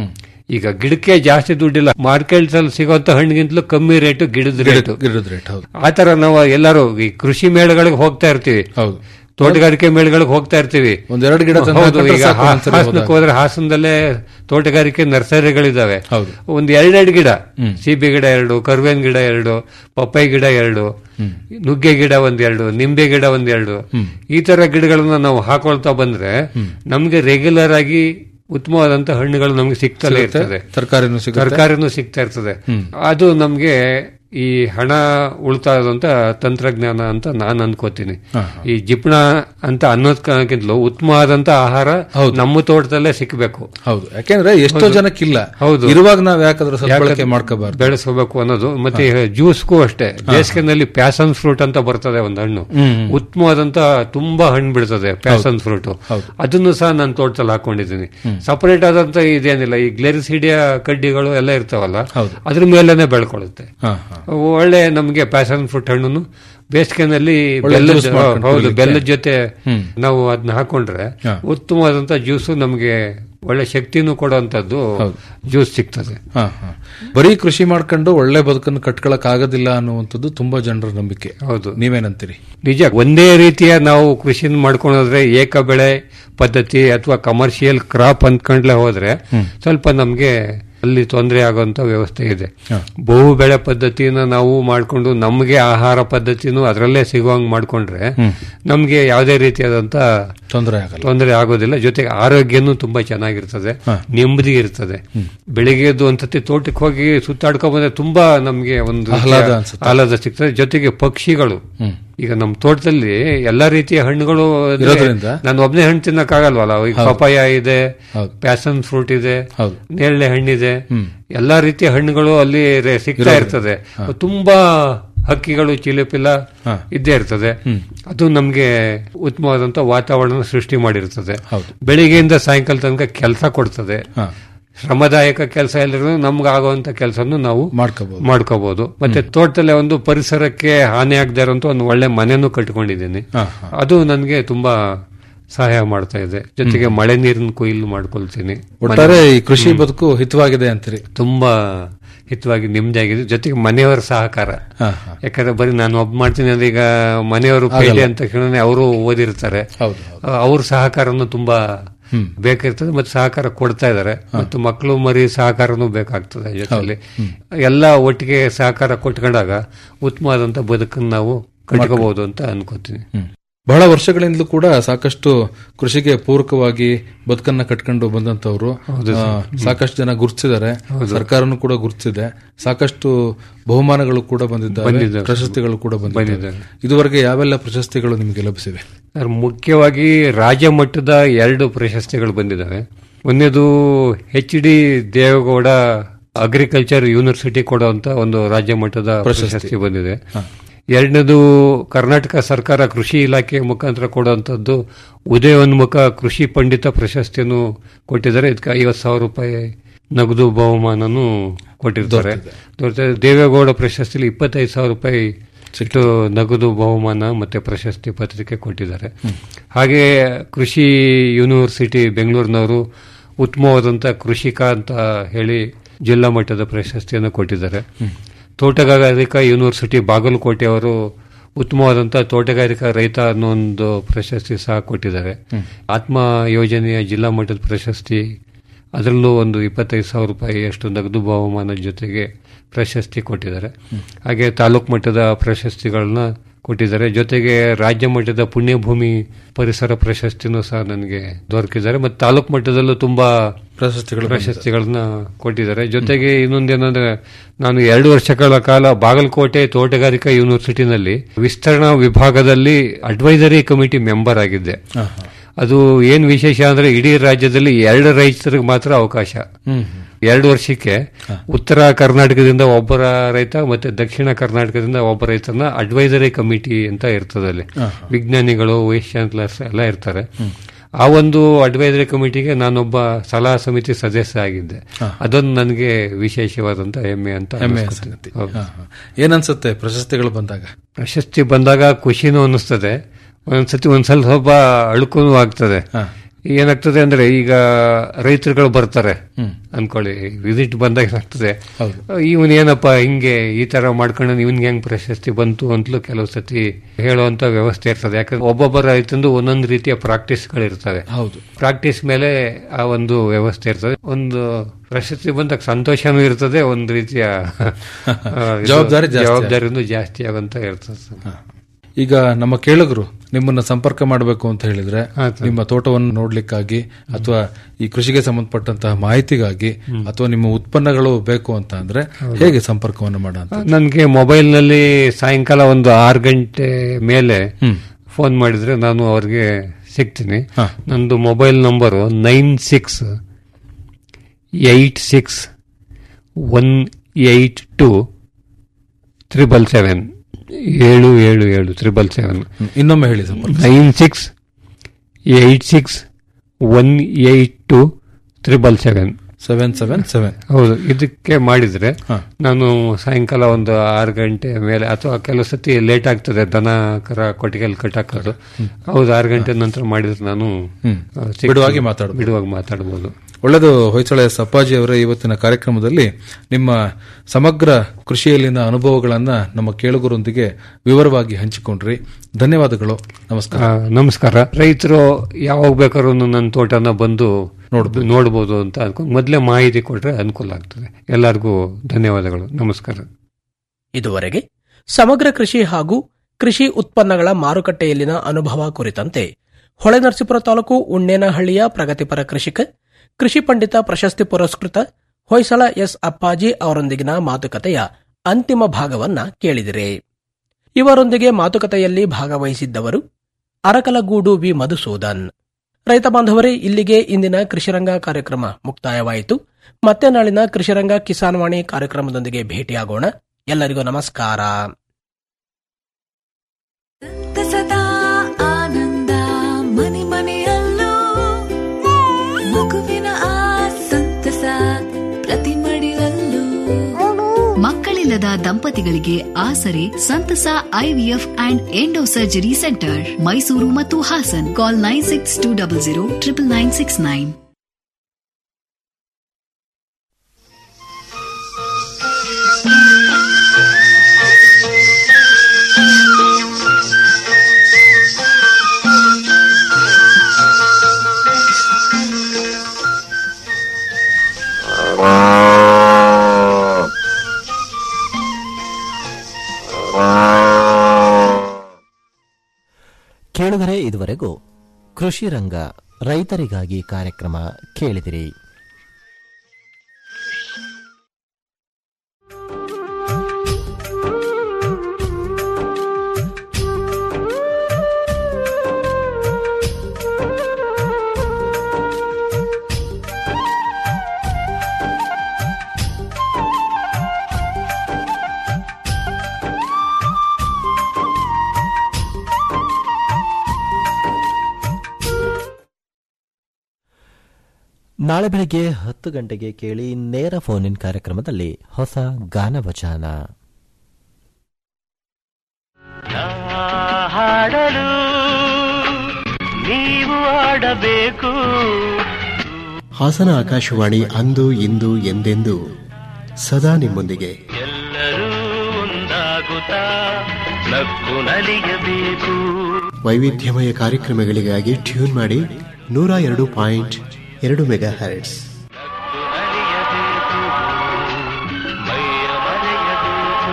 ಈಗ ಗಿಡಕ್ಕೆ ಜಾಸ್ತಿ ದುಡ್ಡಿಲ್ಲ ಮಾರ್ಕೆಟ್ಸ್ ಅಲ್ಲಿ ಸಿಗೋಂತ ಹಣ್ಣಿಗಿಂತಲೂ ಕಮ್ಮಿ ರೇಟು ಗಿಡದ ರೇಟು ಗಿಡದ ರೇಟ್ ಹೌದು ಆತರ ನಾವು ಎಲ್ಲರೂ ಈ ಕೃಷಿ ಮೇಳಗಳಿಗೆ ಹೋಗ್ತಾ ಇರ್ತೀವಿ ಹೌದು ತೋಟಗಾರಿಕೆ ಮೇಳಗಳಿಗೆ ಹೋಗ್ತಾ ಇರ್ತೀವಿ ಒಂದೆರಡು ಗಿಡ ತಂದು ಹೌದು ಹಾಕಿದ್ರೆ ಈಗ ಸಾಕು ಹಾ- ಒಂದ್ಸರಿ ಹಾಸನಕ್ಕೆ ಹೋದ್ರೆ ಹಾಸನದಲ್ಲೇ ತೋಟಗಾರಿಕೆ ನರ್ಸರಿಗಳಿದಾವೆ ಹೌದು. ಒಂದ್ ಎರಡೆರಡು ಗಿಡ ಸೀಬೆ ಗಿಡ ಎರಡು ಕರ್ಬೇವಿನ ಗಿಡ ಎರಡು ಪಪ್ಪಾಯಿ ಗಿಡ ಎರಡು ನುಗ್ಗೆ ಗಿಡ ಒಂದ್ ಎರಡು ನಿಂಬೆ ಗಿಡ ಒಂದ್ ಎರಡು ಈ ತರ ಗಿಡಗಳನ್ನ ನಾವು ಹಾಕೊಳ್ತಾ ಬಂದ್ರೆ ನಮ್ಗೆ ರೆಗ್ಯುಲರ್ ಆಗಿ ಉತ್ತಮವಾದಂತ ಹಣ್ಣುಗಳು ನಮ್ಗೆ ಸಿಗ್ತಲೇ ಇರ್ತದೆ ತರಕಾರಿನೂ ಸಿಗುತ್ತೆ ತರಕಾರಿನೂ ಸಿಗ್ತಾ ಇರ್ತದೆ ಅದು ನಮ್ಗೆ ಈ ಹಣ ಉಳಿತಾಯದಂತ ತಂತ್ರಜ್ಞಾನ ಅಂತ ನಾನು ಅನ್ಕೋತೀನಿ ಈ ಜಿಪ್ಣ ಅಂತ ಅನ್ನೋದಕ್ಕಿಂತಲೂ ಉತ್ತಮವಾದಂತ ಆಹಾರ ನಮ್ಮ ತೋಟದಲ್ಲೇ ಸಿಕ್ಕಬೇಕು ಹೌದು ಯಾಕೆಂದ್ರೆ ಎಷ್ಟೋ ಜನಕ್ಕಿಲ್ಲ ಹೌದು. ಇರುವಾಗ ನಾವ್ ಯಾಕಾದ್ರೂ ಸದ್ಬಳಕೆ ಮಾಡ್ಕೋಬಾರ್ದು ಬೆಳೆಸಬೇಕು ಅನ್ನೋದು ಮತ್ತೆ ಜ್ಯೂಸ್ಗೂ ಅಷ್ಟೇ ಬೇಸಿಗೆನಲ್ಲಿ ಪ್ಯಾಸನ್ ಫ್ರೂಟ್ ಅಂತ ಬರ್ತದೆ ಒಂದು ಹಣ್ಣು ಉತ್ತಮವಾದಂತ ತುಂಬಾ ಹಣ್ಣು ಬಿಡ್ತದೆ ಪ್ಯಾಸನ್ ಫ್ರೂಟ್ ಅದನ್ನು ಸಹ ನಾನು ತೋಟದಲ್ಲಿ ಹಾಕೊಂಡಿದ್ದೀನಿ ಸಪರೇಟ್ ಆದಂತ ಇದೇನಿಲ್ಲ ಈ ಗ್ಲೆರಿಸಿಡಿಯಾ ಕಡ್ಡಿಗಳು ಎಲ್ಲ ಇರ್ತಾವಲ್ಲ ಅದ್ರ ಮೇಲೆನೆ ಬೆಳ್ಕೊಳ್ಳುತ್ತೆ ಹಾ ಹಾ ಒಳ್ಳೆ ನಮಗೆ ಪ್ಯಾಸನ್ ಫ್ರೂಟ್ ಹಣ್ಣು ಬೇಸಿಗೆನಲ್ಲಿ ಬೆಲ್ಲದ juice ಮಾಡ್ಕೊಂಡು ಹೌದು ಕುಡಿಲಿಕ್ಕೆ. ಬೆಲ್ಲದ ಜೊತೆ ನಾವು ಅದನ್ನ ಹಾಕೊಂಡ್ರೆ ಉತ್ತಮವಾದಂತ ಜ್ಯೂಸು ನಮಗೆ ಒಳ್ಳೆ ಶಕ್ತಿನೂ ಕೊಡುವಂತದ್ದು ಜ್ಯೂಸ್ ಸಿಗ್ತದೆ ಹಾ ಹಾ ಬರೀ ಕೃಷಿ ಮಾಡ್ಕೊಂಡು ಒಳ್ಳೆ ಬದುಕನ್ನು ಕಟ್ಕೊಳಕ್ ಆಗೋದಿಲ್ಲ ಅನ್ನುವಂಥದ್ದು ತುಂಬಾ ಜನರ ನಂಬಿಕೆ ಹೌದು ನೀವೇನಂತೀರಿ ನಿಜ ಒಂದೇ ರೀತಿಯ ನಾವು ಕೃಷಿ ಮಾಡ್ಕೊಂಡ್ರೆ ಏಕ ಬೆಳೆ ಪದ್ಧತಿ ಅಥವಾ ಕಮರ್ಷಿಯಲ್ ಕ್ರಾಪ್ ಅಂದ್ಕೊಂಡ್ಲೆ ಹೋದ್ರೆ ಸ್ವಲ್ಪ ನಮ್ಗೆ ಅಲ್ಲಿ ತೊಂದರೆ ಆಗುವಂತ ವ್ಯವಸ್ಥೆ ಇದೆ ಬಹು ಬೆಳೆ ಪದ್ಧತಿನ ನಾವು ಮಾಡ್ಕೊಂಡು ನಮ್ಗೆ ಆಹಾರ ಪದ್ಧತಿನೂ ಅದರಲ್ಲೇ ಸಿಗುವಂಗ್ ಮಾಡ್ಕೊಂಡ್ರೆ ನಮ್ಗೆ ಯಾವುದೇ ರೀತಿಯಾದಂತ ತೊಂದರೆ ಆಗಲ್ಲ ತೊಂದರೆ ಆಗೋದಿಲ್ಲ ಜೊತೆಗೆ ಆರೋಗ್ಯನೂ ತುಂಬಾ ಚೆನ್ನಾಗಿರ್ತದೆ ನೆಮ್ಮದಿ ಇರ್ತದೆ ಬೆಳಿಗ್ಗೆ ಎದ್ದು ಒಂದ್ಸತಿ ತೋಟಕ್ಕೆ ಹೋಗಿ ಸುತ್ತಾಡ್ಕೊಂಡ್ ಬಂದ್ರೆ ತುಂಬಾ ನಮ್ಗೆ ಒಂದು ರೀತಿಯ ಆಹ್ಲಾದ ಅನ್ಸುತ್ತೆ. ಆಹ್ಲಾದ ಸಿಗ್ತದೆ ಜೊತೆಗೆ ಪಕ್ಷಿಗಳು ಈಗ ನಮ್ಮ ತೋಟದಲ್ಲಿ ಎಲ್ಲಾ ರೀತಿಯ ಹಣ್ಣುಗಳು ಅಂದ್ರೆ ಇರೋದ್ರಿಂದ? ನಾನು ಒಬ್ಬನೇ ಹಣ್ಣು ತಿನ್ನಕ್ಕಾಗಲ್ವಲ್ಲ ಈಗ ಪಪಾಯ ಇದೆ ಹೌದು. ಪ್ಯಾಸನ್ ಫ್ರೂಟ್ ಇದೆ ಹೌದು. ನೇರಳೆ ಹಣ್ಣಿದೆ ಎಲ್ಲಾ ರೀತಿಯ ಹಣ್ಣುಗಳು ಅಲ್ಲಿ ರೇ- ಸಿಗ್ತಾ ಇರ್ತದೆ ತುಂಬಾ ಹಕ್ಕಿಗಳು ಚಿಲಿಪಿಲ್ಲ ಇದ್ದೇ ಇರ್ತದೆ ಅದು ನಮ್ಗೆ ಉತ್ತಮವಾದಂತ ವಾತಾವರಣ ಸೃಷ್ಟಿ ಮಾಡಿರ್ತದೆ ಬೆಳಿಗ್ಗೆಯಿಂದ ಸಾಯಂಕಾಲ ತನಕ ಕೆಲಸ ಕೊಡ್ತದೆ ಹಾ ಶ್ರಮದಾಯಕ ಕೆಲಸ ಎಲ್ಲರೂ ನಮ್ಗೆ ಆಗುವಂತ ಕೆಲಸನು ನಾವು ಮಾಡ್ಕೋಬಹುದು ಮಾಡ್ಕೋಬಹುದು ಮತ್ತೆ ತೋಟದಲ್ಲೇ ಒಂದು ಪರಿಸರಕ್ಕೆ ಹಾನಿ ಆಗದೆ ಇರುವಂತ ಒಂದು ಒಳ್ಳೆ ಮನೆನೂ ಕಟ್ಕೊಂಡಿದ್ದೀನಿ ಹಾ, ಅದು ನನಗೆ ತುಂಬಾ ಸಹಾಯ ಮಾಡ್ತಾ ಇದೆ ಜೊತೆಗೆ ಮಳೆ ನೀರಿನ ಕೊಯ್ಲು ಮಾಡ್ಕೊಳ್ತೀನಿ ಒಟ್ಟಾರೆ ಈ ಕೃಷಿ ಬದುಕು ಹಿತವಾಗಿದೆ ಅಂತೀರಿ ತುಂಬಾ ಹಿತವಾಗಿ ನೆಮ್ಮದಿಯಾಗಿದೆ ಜೊತೆಗೆ ಮನೆಯವರ ಸಹಕಾರ ಹಾ ಹಾ ಯಾಕಂದ್ರೆ ಬರೀ ನಾನು ಒಬ್ಬ ಮಾಡ್ತೀನಿ ಅಂದ್ರೆ ಈಗ ಮನೆಯವರು ಪೇಟೆ ಅಂತ ತಕ್ಷಣ ಅವರು ಓದಿರ್ತಾರೆ ಹೌದು ಆ, ಅವ್ರ ಸಹಕಾರನು ತುಂಬಾ ಬೇಕಿರ್ತದೆ ಮತ್ತೆ ಸಹಕಾರ ಕೊಡ್ತಾ ಇದ್ದಾರೆ ಮತ್ತು ಮಕ್ಕಳು ಮರಿ ಸಹಕಾರನೂ ಬೇಕಾಗ್ತದೆ ಜೊತೆಲಿ ಎಲ್ಲ ಒಟ್ಟಿಗೆ ಸಹಕಾರ ಕೊಟ್ಕೊಂಡಾಗ ಉತ್ತಮವಾದಂತ ಬದುಕನ್ನು ನಾವು ಕಟ್ಕೋಬಹುದು ಅಂತ ಅನ್ಕೋತೀನಿ ಹ್ಮ್. ಬಹಳ ವರ್ಷಗಳಿಂದಲೂ ಕೂಡ ಸಾಕಷ್ಟು ಕೃಷಿಗೆ ಪೂರಕವಾಗಿ ಬದುಕನ್ನ ಕಟ್ಕೊಂಡು ಬಂದಂತವ್ರು ಆ, ಸಾಕಷ್ಟು ಜನ ಗುರುತಿಸಿದ್ದಾರೆ ಸರ್ಕಾರನು ಕೂಡ ಗುರುತಿಸಿದೆ ಸಾಕಷ್ಟು ಬಹುಮಾನಗಳು ಕೂಡ ಬಂದಿದ್ದಾವೆ ಪ್ರಶಸ್ತಿಗಳು ಕೂಡ ಬಂದಿದ್ದಾವೆ ಇದುವರೆಗೆ ಯಾವೆಲ್ಲ ಪ್ರಶಸ್ತಿಗಳು ನಿಮಗೆ ಲಭಿಸಿವೆ ಸರ್ ಮುಖ್ಯವಾಗಿ ರಾಜ್ಯ ಮಟ್ಟದ ಎರಡು ಪ್ರಶಸ್ತಿಗಳು ಬಂದಿದ್ದಾವೆ ಒಂದೇದು H D Deve Gowda agriculture university ಕೊಡುವಂತ ಒಂದು ರಾಜ್ಯ ಮಟ್ಟದ ಪ್ರಶಸ್ತಿ ಬಂದಿದೆ ಎರಡನೇದು ಕರ್ನಾಟಕ ಸರ್ಕಾರ ಕೃಷಿ ಇಲಾಖೆ ಮುಖಾಂತರ ಕೊಡುವಂತದ್ದು ಉದಯೋನ್ಮುಖ ಕೃಷಿ ಪಂಡಿತ ಪ್ರಶಸ್ತಿಯನ್ನು ಕೊಟ್ಟಿದ್ದಾರೆ ಇದಕ್ಕೆ ಐವತ್ತು ಸಾವಿರ ರೂಪಾಯಿ ನಗದು ಬಹುಮಾನನು ಕೊಟ್ಟಿರ್ತಾರೆ ಜೊತೆ ದೇವೇಗೌಡ ಪ್ರಶಸ್ತಿಲಿ ಇಪ್ಪತ್ತೈದು ಸಾವಿರ ರೂಪಾಯಿ ಇಷ್ಟು ನಗದು ಬಹುಮಾನ ಮತ್ತೆ ಪ್ರಶಸ್ತಿ ಪತ್ರಿಕೆ ಕೊಟ್ಟಿದ್ದಾರೆ ಹಾಗೆ ಕೃಷಿ ಯೂನಿವರ್ಸಿಟಿ ಬೆಂಗಳೂರಿನವರು ಉತ್ತಮವಾದಂಥ ಕೃಷಿಕ ಅಂತ ಹೇಳಿ ಜಿಲ್ಲಾ ಮಟ್ಟದ ಪ್ರಶಸ್ತಿಯನ್ನು ಕೊಟ್ಟಿದ್ದಾರೆ ತೋಟಗಾರಿಕಾ ಯೂನಿವರ್ಸಿಟಿ ಬಾಗಲಕೋಟೆ ಅವರು ಉತ್ತಮವಾದಂತಹ ತೋಟಗಾರಿಕಾ ರೈತ ಅನ್ನೋ ಒಂದು ಪ್ರಶಸ್ತಿ ಸಹ ಕೊಟ್ಟಿದ್ದಾರೆ ಆತ್ಮ ಯೋಜನೆಯ ಜಿಲ್ಲಾ ಮಟ್ಟದ ಪ್ರಶಸ್ತಿ ಅದರಲ್ಲೂ ಒಂದು ಇಪ್ಪತ್ತೈದು ಸಾವಿರ ರೂಪಾಯಿ ಅಷ್ಟು ನಗದು ಬಹುಮಾನದ ಜೊತೆಗೆ ಪ್ರಶಸ್ತಿ ಕೊಟ್ಟಿದ್ದಾರೆ ಹಾಗೆ ತಾಲೂಕು ಮಟ್ಟದ ಪ್ರಶಸ್ತಿಗಳನ್ನ ಕೊಟ್ಟಿದ್ದಾರೆ ಜೊತೆಗೆ ರಾಜ್ಯ ಮಟ್ಟದ ಪುಣ್ಯಭೂಮಿ ಪರಿಸರ ಪ್ರಶಸ್ತಿನೂ ಸಹ ನನಗೆ ದೊರಕಿದ್ದಾರೆ ಮತ್ತು ತಾಲೂಕು ಮಟ್ಟದಲ್ಲೂ ತುಂಬಾ ಪ್ರಶಸ್ತಿಗಳು ಪ್ರಶಸ್ತಿಗಳನ್ನ ಕೊಟ್ಟಿದ್ದಾರೆ ಜೊತೆಗೆ ಇನ್ನೊಂದೇನಂದ್ರೆ ನಾನು ಎರಡು ವರ್ಷಗಳ ಕಾಲ ಬಾಗಲಕೋಟೆ ತೋಟಗಾರಿಕಾ ಯೂನಿವರ್ಸಿಟಿನಲ್ಲಿ ವಿಸ್ತರಣಾ ವಿಭಾಗದಲ್ಲಿ ಅಡ್ವೈಸರಿ ಕಮಿಟಿ ಮೆಂಬರ್ ಆಗಿದ್ದೆ ಅದು ಏನ್ ವಿಶೇಷ ಅಂದ್ರೆ ಇಡೀ ರಾಜ್ಯದಲ್ಲಿ ಎರಡು ರೈತರಿಗೆ ಮಾತ್ರ ಅವಕಾಶ ಎರಡು ವರ್ಷಕ್ಕೆ ಉತ್ತರ ಕರ್ನಾಟಕದಿಂದ ಒಬ್ಬರ ರೈತ ಮತ್ತೆ ದಕ್ಷಿಣ ಕರ್ನಾಟಕದಿಂದ ಒಬ್ಬ ರೈತರನ್ನ ಅಡ್ವೈಸರಿ ಕಮಿಟಿ ಅಂತ ಇರ್ತದೆ ಅಲ್ಲಿ ವಿಜ್ಞಾನಿಗಳು ವೈಸ್ ಚಾನ್ಸಲರ್ಸ್ ಎಲ್ಲ ಇರ್ತಾರೆ ಆ ಒಂದು ಅಡ್ವೈಸರಿ ಕಮಿಟಿಗೆ ನಾನೊಬ್ಬ ಸಲಹಾ ಸಮಿತಿ ಸದಸ್ಯ ಆಗಿದ್ದೆ ಅದೊಂದು ನನಗೆ ವಿಶೇಷವಾದಂತ ಹೆಮ್ಮೆ ಅಂತ ಹೆಮ್ಮೆಯ ಅನಿಸ್ಕೊತೀನಿ. ಸಂಗತಿ ಹೌದು. ಹಾ, ಹಾ. ಏನನ್ಸುತ್ತೆ ಪ್ರಶಸ್ತಿಗಳು ಬಂದಾಗ ಪ್ರಶಸ್ತಿ ಬಂದಾಗ ಖುಷಿನೂ ಅನ್ನಿಸ್ತದೆ ಒಂದ್ಸತಿ ಒಂದ್ಸಲ ಸ್ವಲ್ಪ ಅಳುಕೂ ಆಗ್ತದೆ ಏನಾಗ್ತದೆ ಅಂದ್ರೆ ಈಗ ರೈತರುಗಳು ಬರ್ತಾರೆ ಅನ್ಕೊಳ್ಳಿ ವಿಸಿಟ್ ಬಂದಾಗ ಏನಾಗ್ತದೆ ಇವನ್ ಏನಪ್ಪ ಹಿಂಗೆ ಈ ತರ ಮಾಡ್ಕೊಂಡು ಇವನ್ಗೆ ಹೆಂಗ್ ಪ್ರಶಸ್ತಿ ಬಂತು ಅಂತಲೂ ಕೆಲವು ಸತಿ ಹೇಳುವಂತ ವ್ಯವಸ್ಥೆ ಇರ್ತದೆ ಯಾಕಂದ್ರೆ ಒಬ್ಬೊಬ್ಬ ರೈತಂದು ಒಂದೊಂದು ರೀತಿಯ ಪ್ರಾಕ್ಟೀಸ್ಗಳಿರ್ತವೆ ಹೌದು ಪ್ರಾಕ್ಟೀಸ್ ಮೇಲೆ ಆ ಒಂದು ವ್ಯವಸ್ಥೆ ಇರ್ತದೆ ಒಂದು ಪ್ರಶಸ್ತಿ ಬಂದಾಗ ಸಂತೋಷನೂ ಇರ್ತದೆ ಒಂದು ರೀತಿಯ ಆ, ಇದು ಜವಾಬ್ದಾರಿ ಜಾಸ್ತಿ ಜವಾಬ್ದಾರಿನೂ ಜಾಸ್ತಿ ಆಗಂತ ಇರ್ತದೆ ಈಗ ನಮ್ಮ ಕೇಳುಗರು ನಿಮ್ಮನ್ನ ಸಂಪರ್ಕ ಮಾಡಬೇಕು ಅಂತ ಹೇಳಿದ್ರೆ ನಿಮ್ಮ ತೋಟವನ್ನು ನೋಡ್ಲಿಕ್ಕಾಗಿ ಅಥವಾ ಈ ಕೃಷಿಗೆ ಸಂಬಂಧಪಟ್ಟಂತಹ ಮಾಹಿತಿಗಾಗಿ ಅಥವಾ ನಿಮ್ಮ ಉತ್ಪನ್ನಗಳು ಬೇಕು ಅಂತ ಅಂದ್ರೆ ಹೇಗೆ ಸಂಪರ್ಕವನ್ನು ಮಾಡ ಅಂತ ನನಗೆ ಮೊಬೈಲ್ನಲ್ಲಿ ಸಾಯಂಕಾಲ ಒಂದು ಆರು ಗಂಟೆ ಮೇಲೆ ಫೋನ್ ಮಾಡಿದ್ರೆ ನಾನು ಅವ್ರಿಗೆ ಸಿಗ್ತೀನಿ ನಂದು mobile number nine six eight six one eight two triple seven ಏಳು ಏಳು ಏಳು ತ್ರಿಬಲ್ ಸೆವೆನ್ ಹ್ಮ್. ಇನ್ನೊಮ್ಮೆ ಹೇಳಿ ಸಂಪರ್ಕ nine six eight six one eight two triple seven seven seven seven ಹೌದು ಇದಕ್ಕೆ ಮಾಡಿದ್ರೆ ನಾನು ಸಾಯಂಕಾಲ ಒಂದು ಆರು ಗಂಟೆ ಮೇಲೆ ಅಥವಾ ಕೆಲವು ಸತಿ ಲೇಟ್ ಆಗ್ತದೆ ದನ ಕರ ಕೊಟ್ಟಿಗೆಲ್ ಕಟ್ಟಾಕೋದು ಹೌದು ಆರು ಗಂಟೆ ನಂತರ ಮಾಡಿದ್ರೆ ನಾನು ಹ್ಮ್. ಆ, ಸಿಗ್ತೀನಿ. ಬಿಡುವಾಗಿ ಮಾತಾಡ್ಬೋದು. ಬಿಡುವಾಗಿ ಮಾತಾಡ್ಬೋದು ಒಳ್ಳೆದು ಹೊಯ್ಸಳೆ ಸಪ್ಪಾಜಿ ಅವರ ಇವತ್ತಿನ ಕಾರ್ಯಕ್ರಮದಲ್ಲಿ ನಿಮ್ಮ ಸಮಗ್ರ ಕೃಷಿಯಲ್ಲಿನ ಅನುಭವಗಳನ್ನ ನಮ್ಮ ಕೇಳುಗರೊಂದಿಗೆ ವಿವರವಾಗಿ ಹಂಚಿಕೊಂಡ್ರಿ ಧನ್ಯವಾದಗಳು ನಮಸ್ಕಾರ ಆ, ನಮಸ್ಕಾರ ರೈತರು ಯಾವಾಗ ಬೇಕಾದ್ರೂ ನನ್ನ ತೋಟನ ಬಂದು ನೋಡ್ಬೋದು ಅಂತ ಅನ್ಕೊಂಡು ಮೊದಲೇ ಮಾಹಿತಿ ಕೊಟ್ರೆ ಅನುಕೂಲ ಆಗ್ತದೆ ಎಲ್ಲರಿಗೂ ಧನ್ಯವಾದಗಳು ನಮಸ್ಕಾರ ಇದುವರೆಗೆ ಸಮಗ್ರ ಕೃಷಿ ಹಾಗೂ ಕೃಷಿ ಉತ್ಪನ್ನಗಳ ಮಾರುಕಟ್ಟೆಯಲ್ಲಿನ ಅನುಭವ ಕುರಿತಂತೆ ಹೊಳೆನರಸೀಪುರ ತಾಲೂಕು ಉಣ್ಣೇನಹಳ್ಳಿಯ ಪ್ರಗತಿಪರ ಕೃಷಿಕ ಕೃಷಿ ಪಂಡಿತ ಪ್ರಶಸ್ತಿ ಪುರಸ್ಕೃತ ಹೊಯ್ಸಳ ಎಸ್ ಅಪ್ಪಾಜಿ ಅವರೊಂದಿಗಿನ ಮಾತುಕತೆಯ ಅಂತಿಮ ಭಾಗವನ್ನ ಕೇಳಿದಿರಿ ಇವರೊಂದಿಗೆ ಮಾತುಕತೆಯಲ್ಲಿ ಭಾಗವಹಿಸಿದ್ದವರು ಅರಕಲಗೂಡು ವಿ ಮಧುಸೂದನ್ ರೈತ ಬಾಂಧವರೇ ಇಲ್ಲಿಗೆ ಇಂದಿನ ಕೃಷಿರಂಗ ಕಾರ್ಯಕ್ರಮ ಮುಕ್ತಾಯವಾಯಿತು ಮತ್ತೆ ನಾಳಿನ ಕೃಷಿರಂಗ ಕಿಸಾನ್ ವಾಣಿ ಕಾರ್ಯಕ್ರಮದೊಂದಿಗೆ ಭೇಟಿಯಾಗೋಣ ಎಲ್ಲರಿಗೂ ನಮಸ್ಕಾರ ಸದಾ ಆನಂದ ಮನೆ ಮನೆಯಲ್ಲೂ ಮಗುವಿನ ಆ ಸಂತಸ ಪ್ರತಿ ಮಡಿಲಲ್ಲೂ ಮಕ್ಕಳಿಲ್ಲದ ದಂಪತಿಗಳಿಗೆ ಆಸರೆ ಸಂತಸ IVF and endo surgery centre Mysuru ಮತ್ತು Hassan call nine six two double zero triple nine six nine ಕೇಳುಗರೆ ಇದುವರೆಗೂ ಕೃಷಿ ರಂಗ ರೈತರಿಗಾಗಿ ಕಾರ್ಯಕ್ರಮ ಕೇಳಿದಿರಿ ನಾಳೆ ಬೆಳಗ್ಗೆ ಹತ್ತು ಗಂಟೆಗೆ ಕೇಳಿ ನೇರ ಫೋನ್ ಇನ್ ಕಾರ್ಯಕ್ರಮದಲ್ಲಿ ಹೊಸ ಗಾನವಚನ ಹಾಡಲು ನೀವು ಆಡಬೇಕು ಹಾಸನ ಆಕಾಶವಾಣಿ ಅಂದು ಇಂದು ಎಂದೆಂದು ಸದಾ ನಿಮ್ಮೊಂದಿಗೆ ಎಲ್ಲರೂ ಒಂದಾಗುತ್ತಾ ನಕ್ಕು ನಲಿಯಬೇಕು ವೈವಿಧ್ಯಮಯ ಕಾರ್ಯಕ್ರಮಗಳಿಗಾಗಿ ಟ್ಯೂನ್ ಮಾಡಿ ನೂರ ಎರಡು ಪಾಯಿಂಟ್ ಎರಡು ಮೆಗಾ ಹರ್ಟ್ಸ್ ನಕ್ಕು ನಲಿಯಬೇಕು ಮೈಯ ಮರೆಯಬೇಕು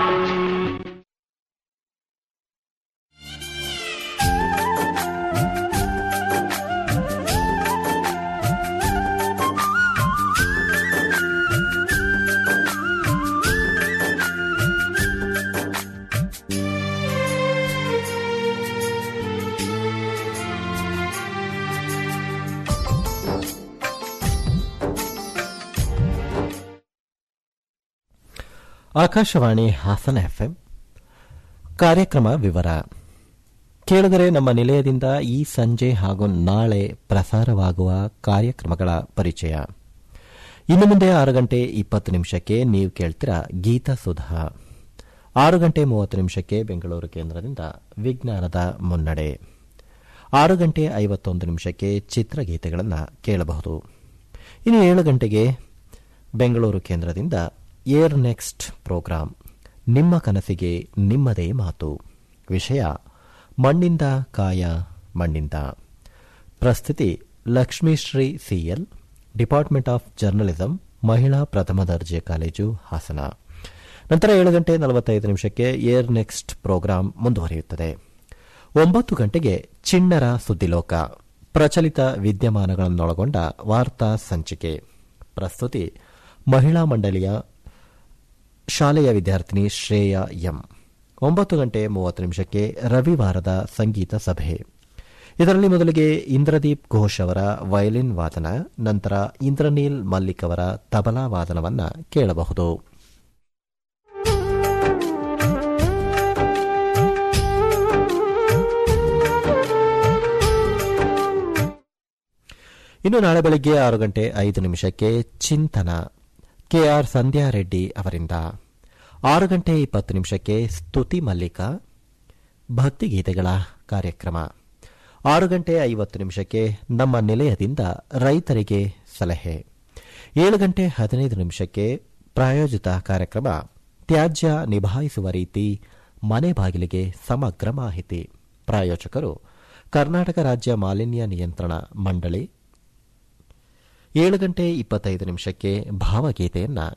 ಆಕಾಶವಾಣಿ ಹಾಸನ ಎಫ್ಎಂ ಕಾರ್ಯಕ್ರಮ ವಿವರ ಕೇಳಿದರೆ ನಮ್ಮ ನಿಲಯದಿಂದ ಈ ಸಂಜೆ ಹಾಗೂ ನಾಳೆ ಪ್ರಸಾರವಾಗುವ ಕಾರ್ಯಕ್ರಮಗಳ ಪರಿಚಯ ಇನ್ನು ಮುಂದೆ ಆರು ಗಂಟೆ ಇಪ್ಪತ್ತು ನಿಮಿಷಕ್ಕೆ ನೀವು ಕೇಳ್ತೀರಾ ಗೀತಾ ಸುಧಾ ಆರು ಗಂಟೆ ಮೂವತ್ತು ನಿಮಿಷಕ್ಕೆ ಬೆಂಗಳೂರು ಕೇಂದ್ರದಿಂದ ವಿಜ್ಞಾನದ ಮುನ್ನಡೆ ಆರು ಗಂಟೆ ಐವತ್ತೊಂದು ನಿಮಿಷಕ್ಕೆ ಚಿತ್ರಗೀತೆಗಳನ್ನು ಕೇಳಬಹುದು ಇನ್ನು ಏಳು ಗಂಟೆಗೆ ಬೆಂಗಳೂರು ಕೇಂದ್ರದಿಂದ ಏರ್ ನೆಕ್ಸ್ಟ್ ಪ್ರೋಗ್ರಾಂ ನಿಮ್ಮ ಕನಸಿಗೆ ನಿಮ್ಮದೇ ಮಾತು ವಿಷಯ ಮಣ್ಣಿಂದ ಕಾಯ ಮಣ್ಣಿಂದ ಪ್ರಸ್ತುತಿ Lakshmishree CL department of journalism ಮಹಿಳಾ ಪ್ರಥಮ ದರ್ಜೆ ಕಾಲೇಜು ಹಾಸನ ನಂತರ ಏಳು ಗಂಟೆ ನಲವತ್ತೈದು ನಿಮಿಷಕ್ಕೆ ಏರ್ ನೆಕ್ಸ್ಟ್ ಪ್ರೋಗ್ರಾಂ ಮುಂದುವರಿಯುತ್ತದೆ ಒಂಬತ್ತು ಗಂಟೆಗೆ ಚಿಣ್ಣರ ಸುದ್ದಿಲೋಕ ಪ್ರಚಲಿತ ವಿದ್ಯಮಾನಗಳನ್ನೊಳಗೊಂಡ ವಾರ್ತಾ ಸಂಚಿಕೆ ಪ್ರಸ್ತುತಿ ಮಹಿಳಾ ಮಂಡಳಿಯ ಶಾಲೆಯ ವಿದ್ಯಾರ್ಥಿನಿ ಶ್ರೇಯಾ ಎಂ ಒಂಬತ್ತು ಗಂಟೆ ಮೂವತ್ತು ನಿಮಿಷಕ್ಕೆ ರವಿವಾರದ ಸಂಗೀತ ಸಭೆ ಇದರಲ್ಲಿ ಮೊದಲಿಗೆ ಇಂದ್ರದೀಪ್ ಘೋಷ್ ಅವರ ವಯಲಿನ್ ವಾದನ ನಂತರ ಇಂದ್ರನೀಲ್ ಮಲ್ಲಿಕ್ ಅವರ ತಬಲಾ ವಾದನವನ್ನ ಕೇಳಬಹುದು ಇನ್ನು ನಾಳೆ ಬೆಳಗ್ಗೆ ಆರು ಗಂಟೆ ಐದು ನಿಮಿಷಕ್ಕೆ ಚಿಂತನ ಕೆಆರ್ ಸಂಧ್ಯಾ ರೆಡ್ಡಿ ಅವರಿಂದ ಆರು ಗಂಟೆ ಇಪ್ಪತ್ತು ನಿಮಿಷಕ್ಕೆ ಸ್ತುತಿ ಮಲ್ಲಿಕ ಭಕ್ತಿಗೀತೆಗಳ ಕಾರ್ಯಕ್ರಮ ಆರು ಗಂಟೆ ಐವತ್ತು ನಿಮಿಷಕ್ಕೆ ನಮ್ಮ ನಿಲಯದಿಂದ ರೈತರಿಗೆ ಸಲಹೆ ಏಳು ಗಂಟೆ ಹದಿನೈದು ನಿಮಿಷಕ್ಕೆ ಪ್ರಾಯೋಜಿತ ಕಾರ್ಯಕ್ರಮ ತ್ಯಾಜ್ಯ ನಿಭಾಯಿಸುವ ರೀತಿ ಮನೆ ಬಾಗಿಲಿಗೆ ಸಮಗ್ರ ಮಾಹಿತಿ ಪ್ರಾಯೋಜಕರು ಕರ್ನಾಟಕ ರಾಜ್ಯ ಮಾಲಿನ್ಯ ನಿಯಂತ್ರಣ ಮಂಡಳಿ ಏಳು ಗಂಟೆ ಇಪ್ಪತ್ತೈದು ನಿಮಿಷಕ್ಕೆ ಭಾವಗೀತೆಯನ್ನ